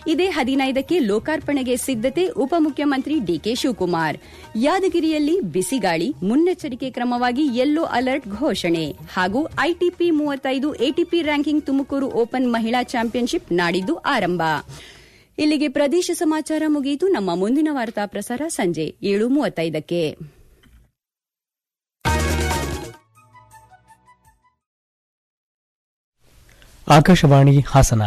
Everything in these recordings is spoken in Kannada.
ಇದೇ ಹದಿನೈದಕ್ಕೆ ಲೋಕಾರ್ಪಣೆಗೆ ಸಿದ್ದತೆ ಉಪಮುಖ್ಯಮಂತ್ರಿ ಡಿಕೆ ಶಿವಕುಮಾರ್ ಯಾದಗಿರಿಯಲ್ಲಿ ಬಿಸಿಗಾಳಿ ಮುನ್ನೆಚ್ಚರಿಕೆ ಕ್ರಮವಾಗಿ ಯೆಲ್ಲೋ ಅಲರ್ಟ್ ಘೋಷಣೆ ಹಾಗೂ ಐಟಿಪಿ ಮೂವತ್ತೈದು ಎಟಿಪಿ ರ್ಯಾಂಕಿಂಗ್ ತುಮಕೂರು ಓಪನ್ ಮಹಿಳಾ ಚಾಂಪಿಯನ್ಶಿಪ್ ನಾಡಿದ್ದು ಆರಂಭ ಇಲ್ಲಿಗೆ ಪ್ರದೇಶ ಸಮಾಚಾರ ಮುಗಿಯಿತು ನಮ್ಮ ಮುಂದಿನ ವಾರ್ತಾ ಪ್ರಸಾರ ಸಂಜೆ ಏಳು ಮೂವತ್ತೈದಕ್ಕೆ ಆಕಾಶವಾಣಿ ಹಾಸನ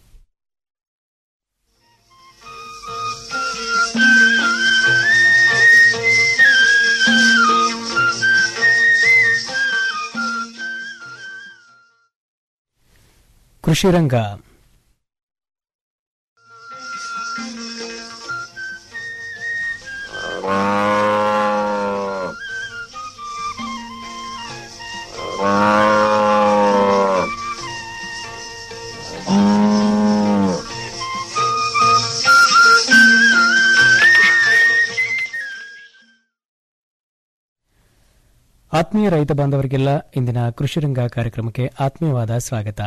ಕೃಷಿ ರಂಗ ಆತ್ಮೀಯ ರೈತ ಬಾಂಧವರಿಗೆಲ್ಲ ಇಂದಿನ ಕೃಷಿ ರಂಗ ಕಾರ್ಯಕ್ರಮಕ್ಕೆ ಆತ್ಮೀಯವಾದ ಸ್ವಾಗತ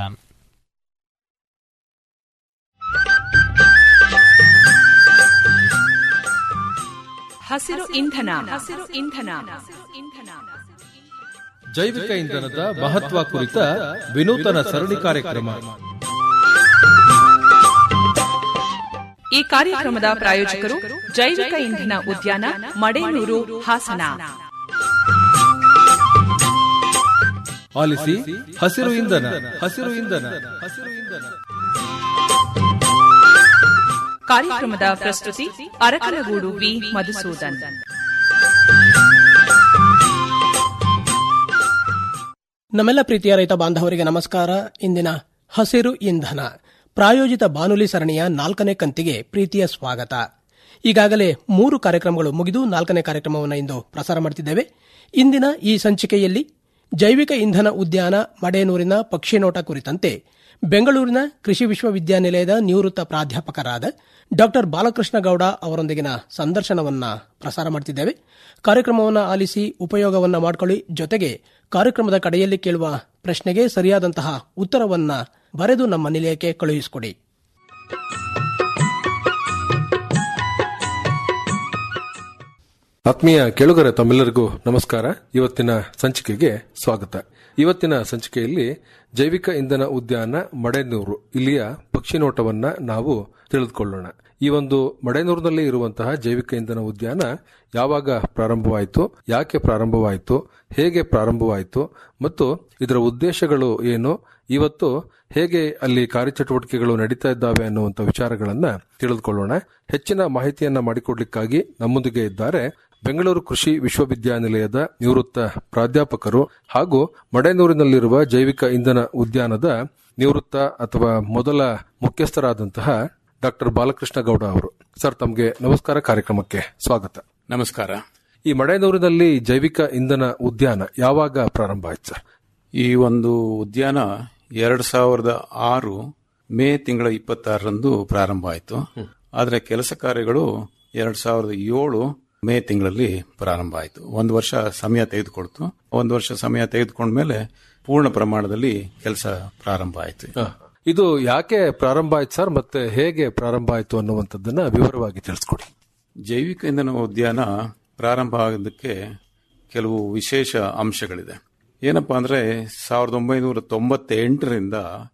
ಹಸಿರು ಇಂಧನ ಹಸಿರು ಇಂಧನ ಇಂಧನ ಜೈವಿಕ ಇಂಧನದ ಮಹತ್ವ ಕುರಿತ ವಿನೂತನ ಸರಣಿ ಕಾರ್ಯಕ್ರಮ ಈ ಕಾರ್ಯಕ್ರಮದ ಪ್ರಾಯೋಜಕರು ಜೈವಿಕ ಇಂಧನ ಉದ್ಯಾನ ಮಡೇನೂರು ಹಾಸನ ಆಲಿಸಿ ಹಸಿರು ಇಂಧನ ಹಸಿರು ಇಂಧನ ಹಸಿರು ಇಂಧನ ಕಾರ್ಯಕ್ರಮದ ಪ್ರಸ್ತುತಿ ಅರಕಲಗೂಡು ವಿ ಮಧುಸೂದನ್ ನಮ್ಮೆಲ್ಲ ಪ್ರೀತಿಯ ರೈತ ಬಾಂಧವರಿಗೆ ನಮಸ್ಕಾರ ಇಂದಿನ ಹಸಿರು ಇಂಧನ ಪ್ರಾಯೋಜಿತ ಬಾನುಲಿ ಸರಣಿಯ ನಾಲ್ಕನೇ ಕಂತಿಗೆ ಪ್ರೀತಿಯ ಸ್ವಾಗತ ಈಗಾಗಲೇ ಮೂರು ಕಾರ್ಯಕ್ರಮಗಳು ಮುಗಿದು ನಾಲ್ಕನೇ ಕಾರ್ಯಕ್ರಮವನ್ನು ಇಂದು ಪ್ರಸಾರ ಮಾಡುತ್ತಿದ್ದೇವೆ ಇಂದಿನ ಈ ಸಂಚಿಕೆಯಲ್ಲಿ ಜೈವಿಕ ಇಂಧನ ಉದ್ಯಾನ ಮಡೇನೂರಿನ ಪಕ್ಷಿನೋಟ ಕುರಿತಂತೆ ಬೆಂಗಳೂರಿನ ಕೃಷಿ ವಿಶ್ವವಿದ್ಯಾನಿಲಯದ ನಿವೃತ್ತ ಪ್ರಾಧ್ಯಾಪಕರಾದ ಡಾ ಬಾಲಕೃಷ್ಣ ಗೌಡ ಅವರೊಂದಿಗಿನ ಸಂದರ್ಶನವನ್ನ ಪ್ರಸಾರ ಮಾಡುತ್ತಿದ್ದೇವೆ ಕಾರ್ಯಕ್ರಮವನ್ನು ಆಲಿಸಿ ಉಪಯೋಗವನ್ನ ಮಾಡಿಕೊಳ್ಳಿ ಜೊತೆಗೆ ಕಾರ್ಯಕ್ರಮದ ಕಡೆಯಲ್ಲಿ ಕೇಳುವ ಪ್ರಶ್ನೆಗೆ ಸರಿಯಾದಂತಹ ಉತ್ತರವನ್ನ ಬರೆದು ನಮ್ಮ ನಿಲಯಕ್ಕೆ ಕಳುಹಿಸಿಕೊಡಿ ಆತ್ಮೀಯ ಕೇಳುಗರ ತಮ್ಮೆಲ್ಲರಿಗೂ ನಮಸ್ಕಾರ ಇವತ್ತಿನ ಸಂಚಿಕೆಗೆ ಸ್ವಾಗತ ಇವತ್ತಿನ ಸಂಚಿಕೆಯಲ್ಲಿ ಜೈವಿಕ ಇಂಧನ ಉದ್ಯಾನ ಮಡೆನೂರು ಇಲ್ಲಿಯ ಪಕ್ಷಿನೋಟವನ್ನ ನಾವು ತಿಳಿದುಕೊಳ್ಳೋಣ ಈ ಒಂದು ಮಡೆನೂರಿನಲ್ಲಿ ಇರುವಂತಹ ಜೈವಿಕ ಇಂಧನ ಉದ್ಯಾನ ಯಾವಾಗ ಪ್ರಾರಂಭವಾಯಿತು ಯಾಕೆ ಪ್ರಾರಂಭವಾಯಿತು ಹೇಗೆ ಪ್ರಾರಂಭವಾಯಿತು ಮತ್ತು ಇದರ ಉದ್ದೇಶಗಳು ಏನು ಇವತ್ತು ಹೇಗೆ ಅಲ್ಲಿ ಕಾರ್ಯಚಟುವಟಿಕೆಗಳು ನಡೀತಾ ಇದ್ದಾವೆ ಅನ್ನುವಂಥ ವಿಚಾರಗಳನ್ನ ತಿಳಿದುಕೊಳ್ಳೋಣ ಹೆಚ್ಚಿನ ಮಾಹಿತಿಯನ್ನ ಮಾಡಿಕೊಡ್ಲಿಕ್ಕಾಗಿ ನಮ್ಮೊಂದಿಗೆ ಇದ್ದಾರೆ ಬೆಂಗಳೂರು ಕೃಷಿ ವಿಶ್ವವಿದ್ಯಾನಿಲಯದ ನಿವೃತ್ತ ಪ್ರಾಧ್ಯಾಪಕರು ಹಾಗೂ ಮಡೆನೂರಿನಲ್ಲಿರುವ ಜೈವಿಕ ಇಂಧನ ಉದ್ಯಾನದ ನಿವೃತ್ತ ಅಥವಾ ಮೊದಲ ಮುಖ್ಯಸ್ಥರಾದಂತಹ ಡಾಕ್ಟರ್ ಬಾಲಕೃಷ್ಣ ಗೌಡ ಅವರು ಸರ್ ತಮಗೆ ನಮಸ್ಕಾರ ಕಾರ್ಯಕ್ರಮಕ್ಕೆ ಸ್ವಾಗತ ನಮಸ್ಕಾರ ಈ ಮಡೆನೂರಿನಲ್ಲಿ ಜೈವಿಕ ಇಂಧನ ಉದ್ಯಾನ ಯಾವಾಗ ಪ್ರಾರಂಭ ಆಯ್ತು ಸರ್ ಈ ಒಂದು ಉದ್ಯಾನ ಎರಡ್ ಸಾವಿರದ ಆರು ಮೇ ತಿಂಗಳ ಇಪ್ಪತ್ತಾರರಂದು ಪ್ರಾರಂಭ ಆಯಿತು ಆದರೆ ಕೆಲಸ ಕಾರ್ಯಗಳು ಎರಡ್ ಸಾವಿರದ ಏಳು ಮೇ ತಿಂಗಳಲ್ಲಿ ಪ್ರಾರಂಭ ಆಯಿತು ಒಂದು ವರ್ಷ ಸಮಯ ತೆಗೆದುಕೊಳ್ತು ಒಂದು ವರ್ಷ ಸಮಯ ತೆಗೆದುಕೊಂಡ್ಮೇಲೆ ಪೂರ್ಣ ಪ್ರಮಾಣದಲ್ಲಿ ಕೆಲಸ ಪ್ರಾರಂಭ ಆಯಿತು ಹ. ಇದು ಯಾಕೆ ಪ್ರಾರಂಭ ಆಯ್ತು ಸರ್ ಮತ್ತೆ ಹೇಗೆ ಪ್ರಾರಂಭ ಆಯ್ತು ಅನ್ನುವಂಥದ್ದನ್ನ ವಿವರವಾಗಿ ತಿಳಿಸ್ಕೊಡಿ ಜೈವಿಕ ಇಂಧನ ಉದ್ಯಾನ ಪ್ರಾರಂಭ ಆಗೋದಕ್ಕೆ ಕೆಲವು ವಿಶೇಷ ಅಂಶಗಳಿದೆ ಏನಪ್ಪಾ ಅಂದ್ರೆ ಸಾವಿರದ ಒಂಬೈನೂರ ತೊಂಬತ್ತೆಂಟರಿಂದ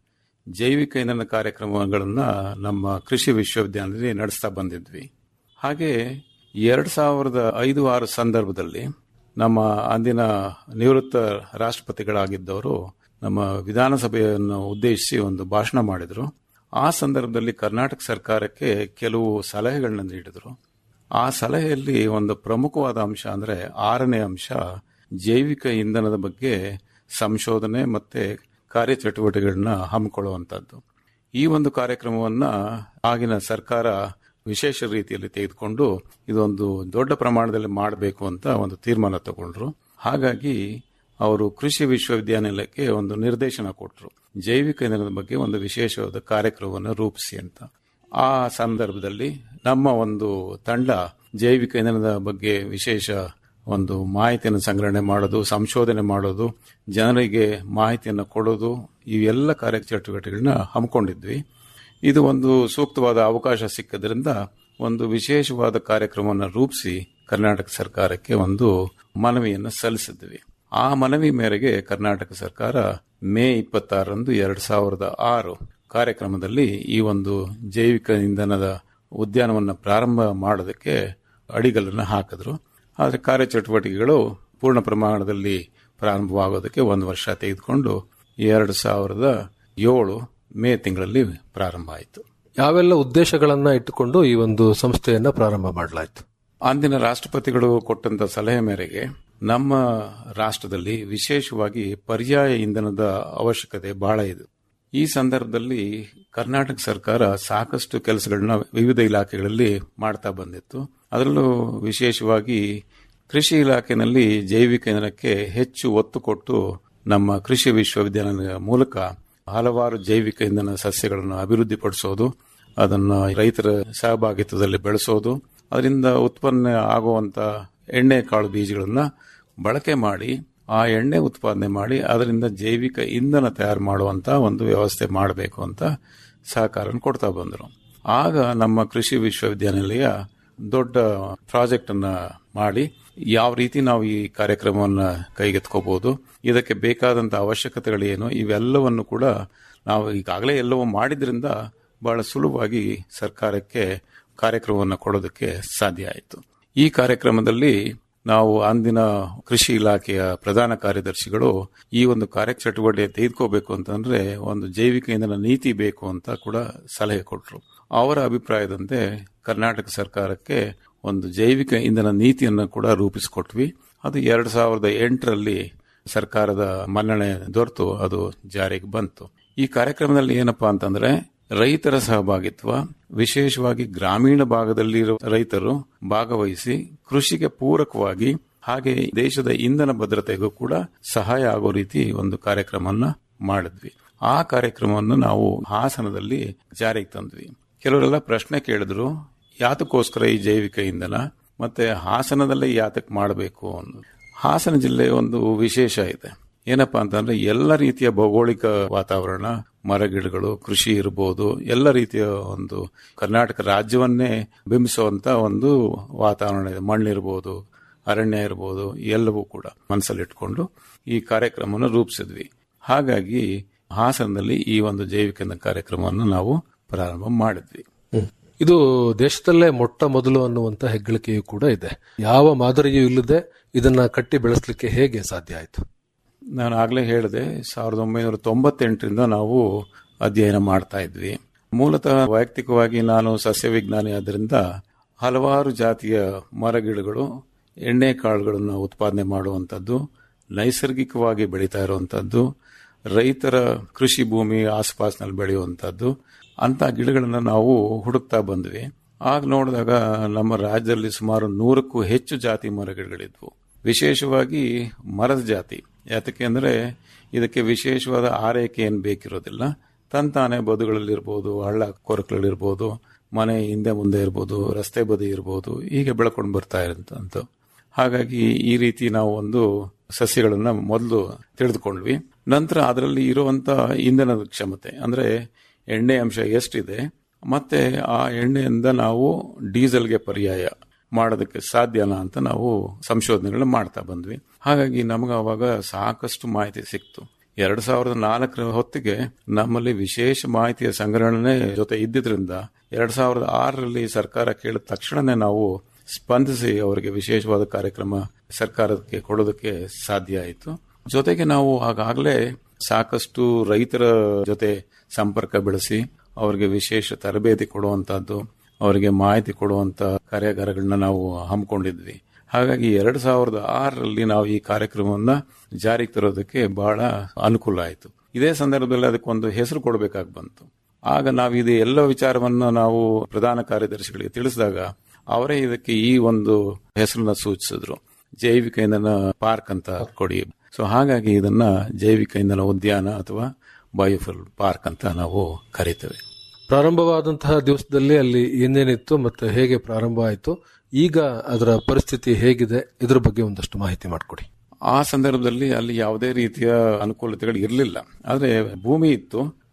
ಜೈವಿಕ ಇಂಧನ ಕಾರ್ಯಕ್ರಮಗಳನ್ನ ನಮ್ಮ ಕೃಷಿ ವಿಶ್ವವಿದ್ಯಾಲಯದಲ್ಲಿ ನಡೆಸ್ತಾ ಬಂದಿದ್ವಿ ಹಾಗೆ ಎರಡ್ ಸಾವಿರದ ಐದು ಆರು ಸಂದರ್ಭದಲ್ಲಿ ನಮ್ಮ ಅಂದಿನ ನಿವೃತ್ತ ರಾಷ್ಟ್ರಪತಿಗಳಾಗಿದ್ದವರು ನಮ್ಮ ವಿಧಾನಸಭೆಯನ್ನು ಉದ್ದೇಶಿಸಿ ಒಂದು ಭಾಷಣ ಮಾಡಿದ್ರು ಆ ಸಂದರ್ಭದಲ್ಲಿ ಕರ್ನಾಟಕ ಸರ್ಕಾರಕ್ಕೆ ಕೆಲವು ಸಲಹೆಗಳನ್ನ ನೀಡಿದ್ರು ಆ ಸಲಹೆಯಲ್ಲಿ ಒಂದು ಪ್ರಮುಖವಾದ ಅಂಶ ಅಂದ್ರೆ ಆರನೇ ಅಂಶ ಜೈವಿಕ ಇಂಧನದ ಬಗ್ಗೆ ಸಂಶೋಧನೆ ಮತ್ತೆ ಕಾರ್ಯಚಟುವಟಿಕೆಗಳನ್ನ ಹಮ್ಮಿಕೊಳ್ಳುವಂತದ್ದು ಈ ಒಂದು ಕಾರ್ಯಕ್ರಮವನ್ನ ಆಗಿನ ಸರ್ಕಾರ ವಿಶೇಷ ರೀತಿಯಲ್ಲಿ ತೆಗೆದುಕೊಂಡು ಇದೊಂದು ದೊಡ್ಡ ಪ್ರಮಾಣದಲ್ಲಿ ಮಾಡಬೇಕು ಅಂತ ಒಂದು ತೀರ್ಮಾನ ತಗೊಂಡ್ರು ಹಾಗಾಗಿ ಅವರು ಕೃಷಿ ವಿಶ್ವವಿದ್ಯಾನಿಲಯಕ್ಕೆ ಒಂದು ನಿರ್ದೇಶನ ಕೊಟ್ಟರು ಜೈವಿಕ ಇಂಧನದ ಬಗ್ಗೆ ಒಂದು ವಿಶೇಷವಾದ ಕಾರ್ಯಕ್ರಮವನ್ನು ರೂಪಿಸಿ ಅಂತ ಆ ಸಂದರ್ಭದಲ್ಲಿ ನಮ್ಮ ಒಂದು ತಂಡ ಜೈವಿಕ ಇಂಧನದ ಬಗ್ಗೆ ವಿಶೇಷ ಒಂದು ಮಾಹಿತಿಯನ್ನು ಸಂಗ್ರಹಣೆ ಮಾಡೋದು ಸಂಶೋಧನೆ ಮಾಡೋದು ಜನರಿಗೆ ಮಾಹಿತಿಯನ್ನು ಕೊಡೋದು ಇವೆಲ್ಲ ಕಾರ್ಯಚಟುವಟಿಕೆಗಳನ್ನ ಹಮ್ಮಿಕೊಂಡಿದ್ವಿ ಇದು ಒಂದು ಸೂಕ್ತವಾದ ಅವಕಾಶ ಸಿಕ್ಕದ್ರಿಂದ ಒಂದು ವಿಶೇಷವಾದ ಕಾರ್ಯಕ್ರಮವನ್ನು ರೂಪಿಸಿ ಕರ್ನಾಟಕ ಸರ್ಕಾರಕ್ಕೆ ಒಂದು ಮನವಿಯನ್ನು ಸಲ್ಲಿಸಿದ್ವಿ ಆ ಮನವಿ ಮೇರೆಗೆ ಕರ್ನಾಟಕ ಸರ್ಕಾರ ಮೇ ಇಪ್ಪತ್ತಾರರಂದು ಎರಡ್ ಸಾವಿರದ ಆರು ಕಾರ್ಯಕ್ರಮದಲ್ಲಿ ಈ ಒಂದು ಜೈವಿಕ ಇಂಧನದ ಉದ್ಯಾನವನ್ನು ಪ್ರಾರಂಭ ಮಾಡೋದಕ್ಕೆ ಅಡಿಗಲನ್ನು ಹಾಕಿದ್ರು ಆದರೆ ಕಾರ್ಯಚಟುವಟಿಕೆಗಳು ಪೂರ್ಣ ಪ್ರಮಾಣದಲ್ಲಿ ಪ್ರಾರಂಭವಾಗೋದಕ್ಕೆ ಒಂದು ವರ್ಷ ತೆಗೆದುಕೊಂಡು ಎರಡು ಸಾವಿರದ ಏಳು ಮೇ ತಿಂಗಳಲ್ಲಿ ಪ್ರಾರಂಭ ಆಯಿತು ಯಾವೆಲ್ಲ ಉದ್ದೇಶಗಳನ್ನ ಇಟ್ಟುಕೊಂಡು ಈ ಒಂದು ಸಂಸ್ಥೆಯನ್ನ ಪ್ರಾರಂಭ ಮಾಡಲಾಯಿತು ಅಂದಿನ ರಾಷ್ಟ್ರಪತಿಗಳು ಕೊಟ್ಟಂತ ಸಲಹೆ ಮೇರೆಗೆ ನಮ್ಮ ರಾಷ್ಟ್ರದಲ್ಲಿ ವಿಶೇಷವಾಗಿ ಪರ್ಯಾಯ ಇಂಧನದ ಅವಶ್ಯಕತೆ ಬಹಳ ಇದೆ ಈ ಸಂದರ್ಭದಲ್ಲಿ ಕರ್ನಾಟಕ ಸರ್ಕಾರ ಸಾಕಷ್ಟು ಕೆಲಸಗಳನ್ನ ವಿವಿಧ ಇಲಾಖೆಗಳಲ್ಲಿ ಮಾಡ್ತಾ ಬಂದಿತ್ತು ಅದರಲ್ಲೂ ವಿಶೇಷವಾಗಿ ಕೃಷಿ ಇಲಾಖೆಯಲ್ಲಿ ಜೈವಿಕ ಇಂಧನಕ್ಕೆ ಹೆಚ್ಚು ಒತ್ತು ಕೊಟ್ಟು ನಮ್ಮ ಕೃಷಿ ವಿಶ್ವವಿದ್ಯಾಲಯದ ಮೂಲಕ ಹಲವಾರು ಜೈವಿಕ ಇಂಧನ ಸಸ್ಯಗಳನ್ನು ಅಭಿವೃದ್ಧಿಪಡಿಸೋದು ಅದನ್ನು ರೈತರ ಸಹಭಾಗಿತ್ವದಲ್ಲಿ ಬೆಳೆಸೋದು ಅದರಿಂದ ಉತ್ಪನ್ನ ಆಗುವಂತ ಎಣ್ಣೆ ಕಾಳು ಬೀಜಗಳನ್ನ ಬಳಕೆ ಮಾಡಿ ಆ ಎಣ್ಣೆ ಉತ್ಪಾದನೆ ಮಾಡಿ ಅದರಿಂದ ಜೈವಿಕ ಇಂಧನ ತಯಾರು ಮಾಡುವಂತ ಒಂದು ವ್ಯವಸ್ಥೆ ಮಾಡಬೇಕು ಅಂತ ಸಹಕಾರ ಕೊಡ್ತಾ ಬಂದರು ಆಗ ನಮ್ಮ ಕೃಷಿ ವಿಶ್ವವಿದ್ಯಾನಿಲಯ ದೊಡ್ಡ ಪ್ರಾಜೆಕ್ಟ್ ಅನ್ನ ಮಾಡಿ ಯಾವ ರೀತಿ ನಾವು ಈ ಕಾರ್ಯಕ್ರಮವನ್ನ ಕೈಗೆತ್ಕೋಬಹುದು ಇದಕ್ಕೆ ಬೇಕಾದಂತ ಅವಶ್ಯಕತೆಗಳೇನು ಇವೆಲ್ಲವನ್ನು ಕೂಡ ನಾವು ಈಗಾಗಲೇ ಎಲ್ಲವೂ ಮಾಡಿದ್ರಿಂದ ಬಹಳ ಸುಲಭವಾಗಿ ಸರ್ಕಾರಕ್ಕೆ ಕಾರ್ಯಕ್ರಮವನ್ನು ಕೊಡೋದಕ್ಕೆ ಸಾಧ್ಯ ಆಯಿತು ಈ ಕಾರ್ಯಕ್ರಮದಲ್ಲಿ ನಾವು ಅಂದಿನ ಕೃಷಿ ಇಲಾಖೆಯ ಪ್ರಧಾನ ಕಾರ್ಯದರ್ಶಿಗಳು ಈ ಒಂದು ಕಾರ್ಯಚಟುವಟಿಕೆ ತೆಗೆದುಕೋಬೇಕು ಅಂತಂದ್ರೆ ಒಂದು ಜೈವಿಕ ಇಂಧನ ನೀತಿ ಬೇಕು ಅಂತ ಕೂಡ ಸಲಹೆ ಕೊಟ್ಟರು ಅವರ ಅಭಿಪ್ರಾಯದಂತೆ ಕರ್ನಾಟಕ ಸರ್ಕಾರಕ್ಕೆ ಒಂದು ಜೈವಿಕ ಇಂಧನ ನೀತಿಯನ್ನು ಕೂಡ ರೂಪಿಸಿಕೊಟ್ವಿ ಅದು ಎರಡ್ ಸಾವಿರದ ಎಂಟರಲ್ಲಿ ಸರ್ಕಾರದ ಮನ್ನಣೆ ದೊರೆತು ಅದು ಜಾರಿಗೆ ಬಂತು ಈ ಕಾರ್ಯಕ್ರಮದಲ್ಲಿ ಏನಪ್ಪಾ ಅಂತಂದ್ರೆ ರೈತರ ಸಹಭಾಗಿತ್ವ ವಿಶೇಷವಾಗಿ ಗ್ರಾಮೀಣ ಭಾಗದಲ್ಲಿರುವ ರೈತರು ಭಾಗವಹಿಸಿ ಕೃಷಿಗೆ ಪೂರಕವಾಗಿ ಹಾಗೆ ದೇಶದ ಇಂಧನ ಭದ್ರತೆಗೂ ಕೂಡ ಸಹಾಯ ಆಗೋ ರೀತಿ ಒಂದು ಕಾರ್ಯಕ್ರಮವನ್ನ ಮಾಡಿದ್ವಿ ಆ ಕಾರ್ಯಕ್ರಮವನ್ನು ನಾವು ಹಾಸನದಲ್ಲಿ ಜಾರಿಗೆ ತಂದ್ವಿ ಕೆಲವರೆಲ್ಲ ಪ್ರಶ್ನೆ ಕೇಳಿದ್ರು ಯಾತಕ್ಕೋಸ್ಕರ ಈ ಜೈವಿಕ ಇಂಧನ ಮತ್ತೆ ಹಾಸನದಲ್ಲೇ ಯಾತಕ್ ಮಾಡಬೇಕು ಅನ್ನೋದು ಹಾಸನ ಜಿಲ್ಲೆ ಒಂದು ವಿಶೇಷ ಇದೆ ಏನಪ್ಪಾ ಅಂತಂದ್ರೆ ಎಲ್ಲ ರೀತಿಯ ಭೌಗೋಳಿಕ ವಾತಾವರಣ ಮರಗಿಡಗಳು ಕೃಷಿ ಇರಬಹುದು ಎಲ್ಲ ರೀತಿಯ ಒಂದು ಕರ್ನಾಟಕ ರಾಜ್ಯವನ್ನೇ ಬಿಂಬಿಸುವಂತ ಒಂದು ವಾತಾವರಣ ಇದೆ ಮಣ್ಣಿರ್ಬೋದು ಅರಣ್ಯ ಇರಬಹುದು ಎಲ್ಲವೂ ಕೂಡ ಮನಸ್ಸಲ್ಲಿಟ್ಕೊಂಡು ಈ ಕಾರ್ಯಕ್ರಮವನ್ನು ರೂಪಿಸಿದ್ವಿ ಹಾಗಾಗಿ ಹಾಸನದಲ್ಲಿ ಈ ಒಂದು ಜೈವಿಕ ಇಂಧನ ಕಾರ್ಯಕ್ರಮವನ್ನು ನಾವು ಪ್ರಾರಂಭ ಮಾಡಿದ್ವಿ ಇದು ದೇಶದಲ್ಲೇ ಮೊಟ್ಟ ಮೊದಲು ಅನ್ನುವಂತ ಹೆಗ್ಗಳಿಕೆಯೂ ಕೂಡ ಇದೆ ಯಾವ ಮಾದರಿಯೂ ಇಲ್ಲದೆ ಇದನ್ನ ಕಟ್ಟಿ ಬೆಳೆಸಲಿಕ್ಕೆ ಹೇಗೆ ಸಾಧ್ಯ ಆಯಿತು ನಾನು ಆಗ್ಲೇ ಹೇಳಿದೆ ಸಾವಿರದ ಒಂಬೈನೂರ ತೊಂಬತ್ತೆಂಟರಿಂದ ನಾವು ಅಧ್ಯಯನ ಮಾಡ್ತಾ ಇದ್ವಿ ಮೂಲತಃ ವೈಯಕ್ತಿಕವಾಗಿ ನಾನು ಸಸ್ಯ ವಿಜ್ಞಾನಿ ಆದ್ರಿಂದ ಹಲವಾರು ಜಾತಿಯ ಮರಗಿಡಗಳು ಎಣ್ಣೆ ಕಾಳುಗಳನ್ನು ಉತ್ಪಾದನೆ ಮಾಡುವಂಥದ್ದು ನೈಸರ್ಗಿಕವಾಗಿ ಬೆಳೀತಾ ಇರುವಂತದ್ದು ರೈತರ ಕೃಷಿ ಭೂಮಿ ಆಸುಪಾಸಿನಲ್ಲಿ ಬೆಳೆಯುವಂತದ್ದು ಅಂತ ಗಿಡಗಳನ್ನ ನಾವು ಹುಡುಕ್ತಾ ಬಂದ್ವಿ ಆಗ ನೋಡಿದಾಗ ನಮ್ಮ ರಾಜ್ಯದಲ್ಲಿ ಸುಮಾರು ನೂರಕ್ಕೂ ಹೆಚ್ಚು ಜಾತಿ ಮರಗಿಡಗಳಿದ್ವು ವಿಶೇಷವಾಗಿ ಮರದ ಜಾತಿ ಯಾತಕ್ಕೆ ಅಂದ್ರೆ ಇದಕ್ಕೆ ವಿಶೇಷವಾದ ಆರೈಕೆ ಏನು ಬೇಕಿರೋದಿಲ್ಲ ತಂತಾನೆ ಬದುಗಳಲ್ಲಿರ್ಬೋದು ಹಳ್ಳ ಕೊರಕುಗಳಿರ್ಬೋದು ಮನೆ ಹಿಂದೆ ಮುಂದೆ ಇರ್ಬೋದು ರಸ್ತೆ ಬದಿ ಇರ್ಬೋದು ಹೀಗೆ ಬೆಳ್ಕೊಂಡು ಬರ್ತಾ ಇರೋಂಥ ಹಾಗಾಗಿ ಈ ರೀತಿ ನಾವು ಒಂದು ಸಸ್ಯಗಳನ್ನ ಮೊದಲು ತಿಳಿದುಕೊಂಡ್ವಿ ನಂತರ ಅದರಲ್ಲಿ ಇರುವಂತ ಇಂಧನದ ಕ್ಷಮತೆ ಅಂದ್ರೆ ಎಣ್ಣೆ ಅಂಶ ಎಷ್ಟಿದೆ ಮತ್ತೆ ಆ ಎಣ್ಣೆಯಿಂದ ನಾವು ಡೀಸೆಲ್ಗೆ ಪರ್ಯಾಯ ಮಾಡೋದಕ್ಕೆ ಸಾಧ್ಯನಾ ಅಂತ ನಾವು ಸಂಶೋಧನೆಗಳನ್ನ ಮಾಡ್ತಾ ಬಂದ್ವಿ ಹಾಗಾಗಿ ನಮಗೆ ಅವಾಗ ಸಾಕಷ್ಟು ಮಾಹಿತಿ ಸಿಕ್ತು ಎರಡ್ ಸಾವಿರದ ನಾಲ್ಕರ ಹೊತ್ತಿಗೆ ನಮ್ಮಲ್ಲಿ ವಿಶೇಷ ಮಾಹಿತಿಯ ಸಂಗ್ರಹಣೆ ಜೊತೆ ಇದ್ದಿದ್ರಿಂದ ಎರಡ್ ಸಾವಿರದ ಆರರಲ್ಲಿ ಸರ್ಕಾರ ಕೇಳಿದ ತಕ್ಷಣನೇ ನಾವು ಸ್ಪಂದಿಸಿ ಅವರಿಗೆ ವಿಶೇಷವಾದ ಕಾರ್ಯಕ್ರಮ ಸರ್ಕಾರಕ್ಕೆ ಕೊಡೋದಕ್ಕೆ ಸಾಧ್ಯ ಆಯಿತು ಜೊತೆಗೆ ನಾವು ಆಗಾಗಲೇ ಸಾಕಷ್ಟು ರೈತರ ಜೊತೆ ಸಂಪರ್ಕ ಬೆಳೆಸಿ ಅವರಿಗೆ ವಿಶೇಷ ತರಬೇತಿ ಕೊಡುವಂತಹದ್ದು ಅವರಿಗೆ ಮಾಹಿತಿ ಕೊಡುವಂತ ಕಾರ್ಯಾಗಾರಗಳನ್ನ ನಾವು ಹಮ್ಮಿಕೊಂಡಿದ್ವಿ ಹಾಗಾಗಿ ಎರಡ್ ಸಾವಿರದ ಆರರಲ್ಲಿ ನಾವು ಈ ಕಾರ್ಯಕ್ರಮವನ್ನ ಜಾರಿಗೆ ತರೋದಕ್ಕೆ ಬಹಳ ಅನುಕೂಲ ಆಯಿತು ಇದೇ ಸಂದರ್ಭದಲ್ಲಿ ಅದಕ್ಕೊಂದು ಹೆಸರು ಕೊಡಬೇಕಾಗಿ ಬಂತು ಆಗ ನಾವು ಇದು ಎಲ್ಲ ವಿಚಾರವನ್ನ ನಾವು ಪ್ರಧಾನ ಕಾರ್ಯದರ್ಶಿಗಳಿಗೆ ತಿಳಿಸಿದಾಗ ಅವರೇ ಇದಕ್ಕೆ ಈ ಒಂದು ಹೆಸರನ್ನ ಸೂಚಿಸಿದ್ರು ಜೈವಿಕ ಇಂಧನ ಪಾರ್ಕ್ ಅಂತ ಕೊಡಿ ಸೊ ಹಾಗಾಗಿ ಇದನ್ನ ಜೈವಿಕ ಇಂಧನ ಉದ್ಯಾನ ಅಥವಾ ಬಯೋಫುಲ್ ಪಾರ್ಕ್ ಅಂತ ನಾವು ಕರಿತೇವೆ ಪ್ರಾರಂಭವಾದಂತಹ ದಿವಸದಲ್ಲಿ ಅಲ್ಲಿ ಏನೇನಿತ್ತು ಮತ್ತೆ ಹೇಗೆ ಪ್ರಾರಂಭ ಆಯಿತು ಈಗ ಅದರ ಪರಿಸ್ಥಿತಿ ಹೇಗಿದೆ ಇದ್ರ ಬಗ್ಗೆ ಒಂದಷ್ಟು ಮಾಹಿತಿ ಮಾಡಿಕೊಡಿ ಆ ಸಂದರ್ಭದಲ್ಲಿ ಅಲ್ಲಿ ಯಾವುದೇ ರೀತಿಯ ಅನುಕೂಲತೆಗಳು ಇರಲಿಲ್ಲ ಆದ್ರೆ ಭೂಮಿ ಇತ್ತು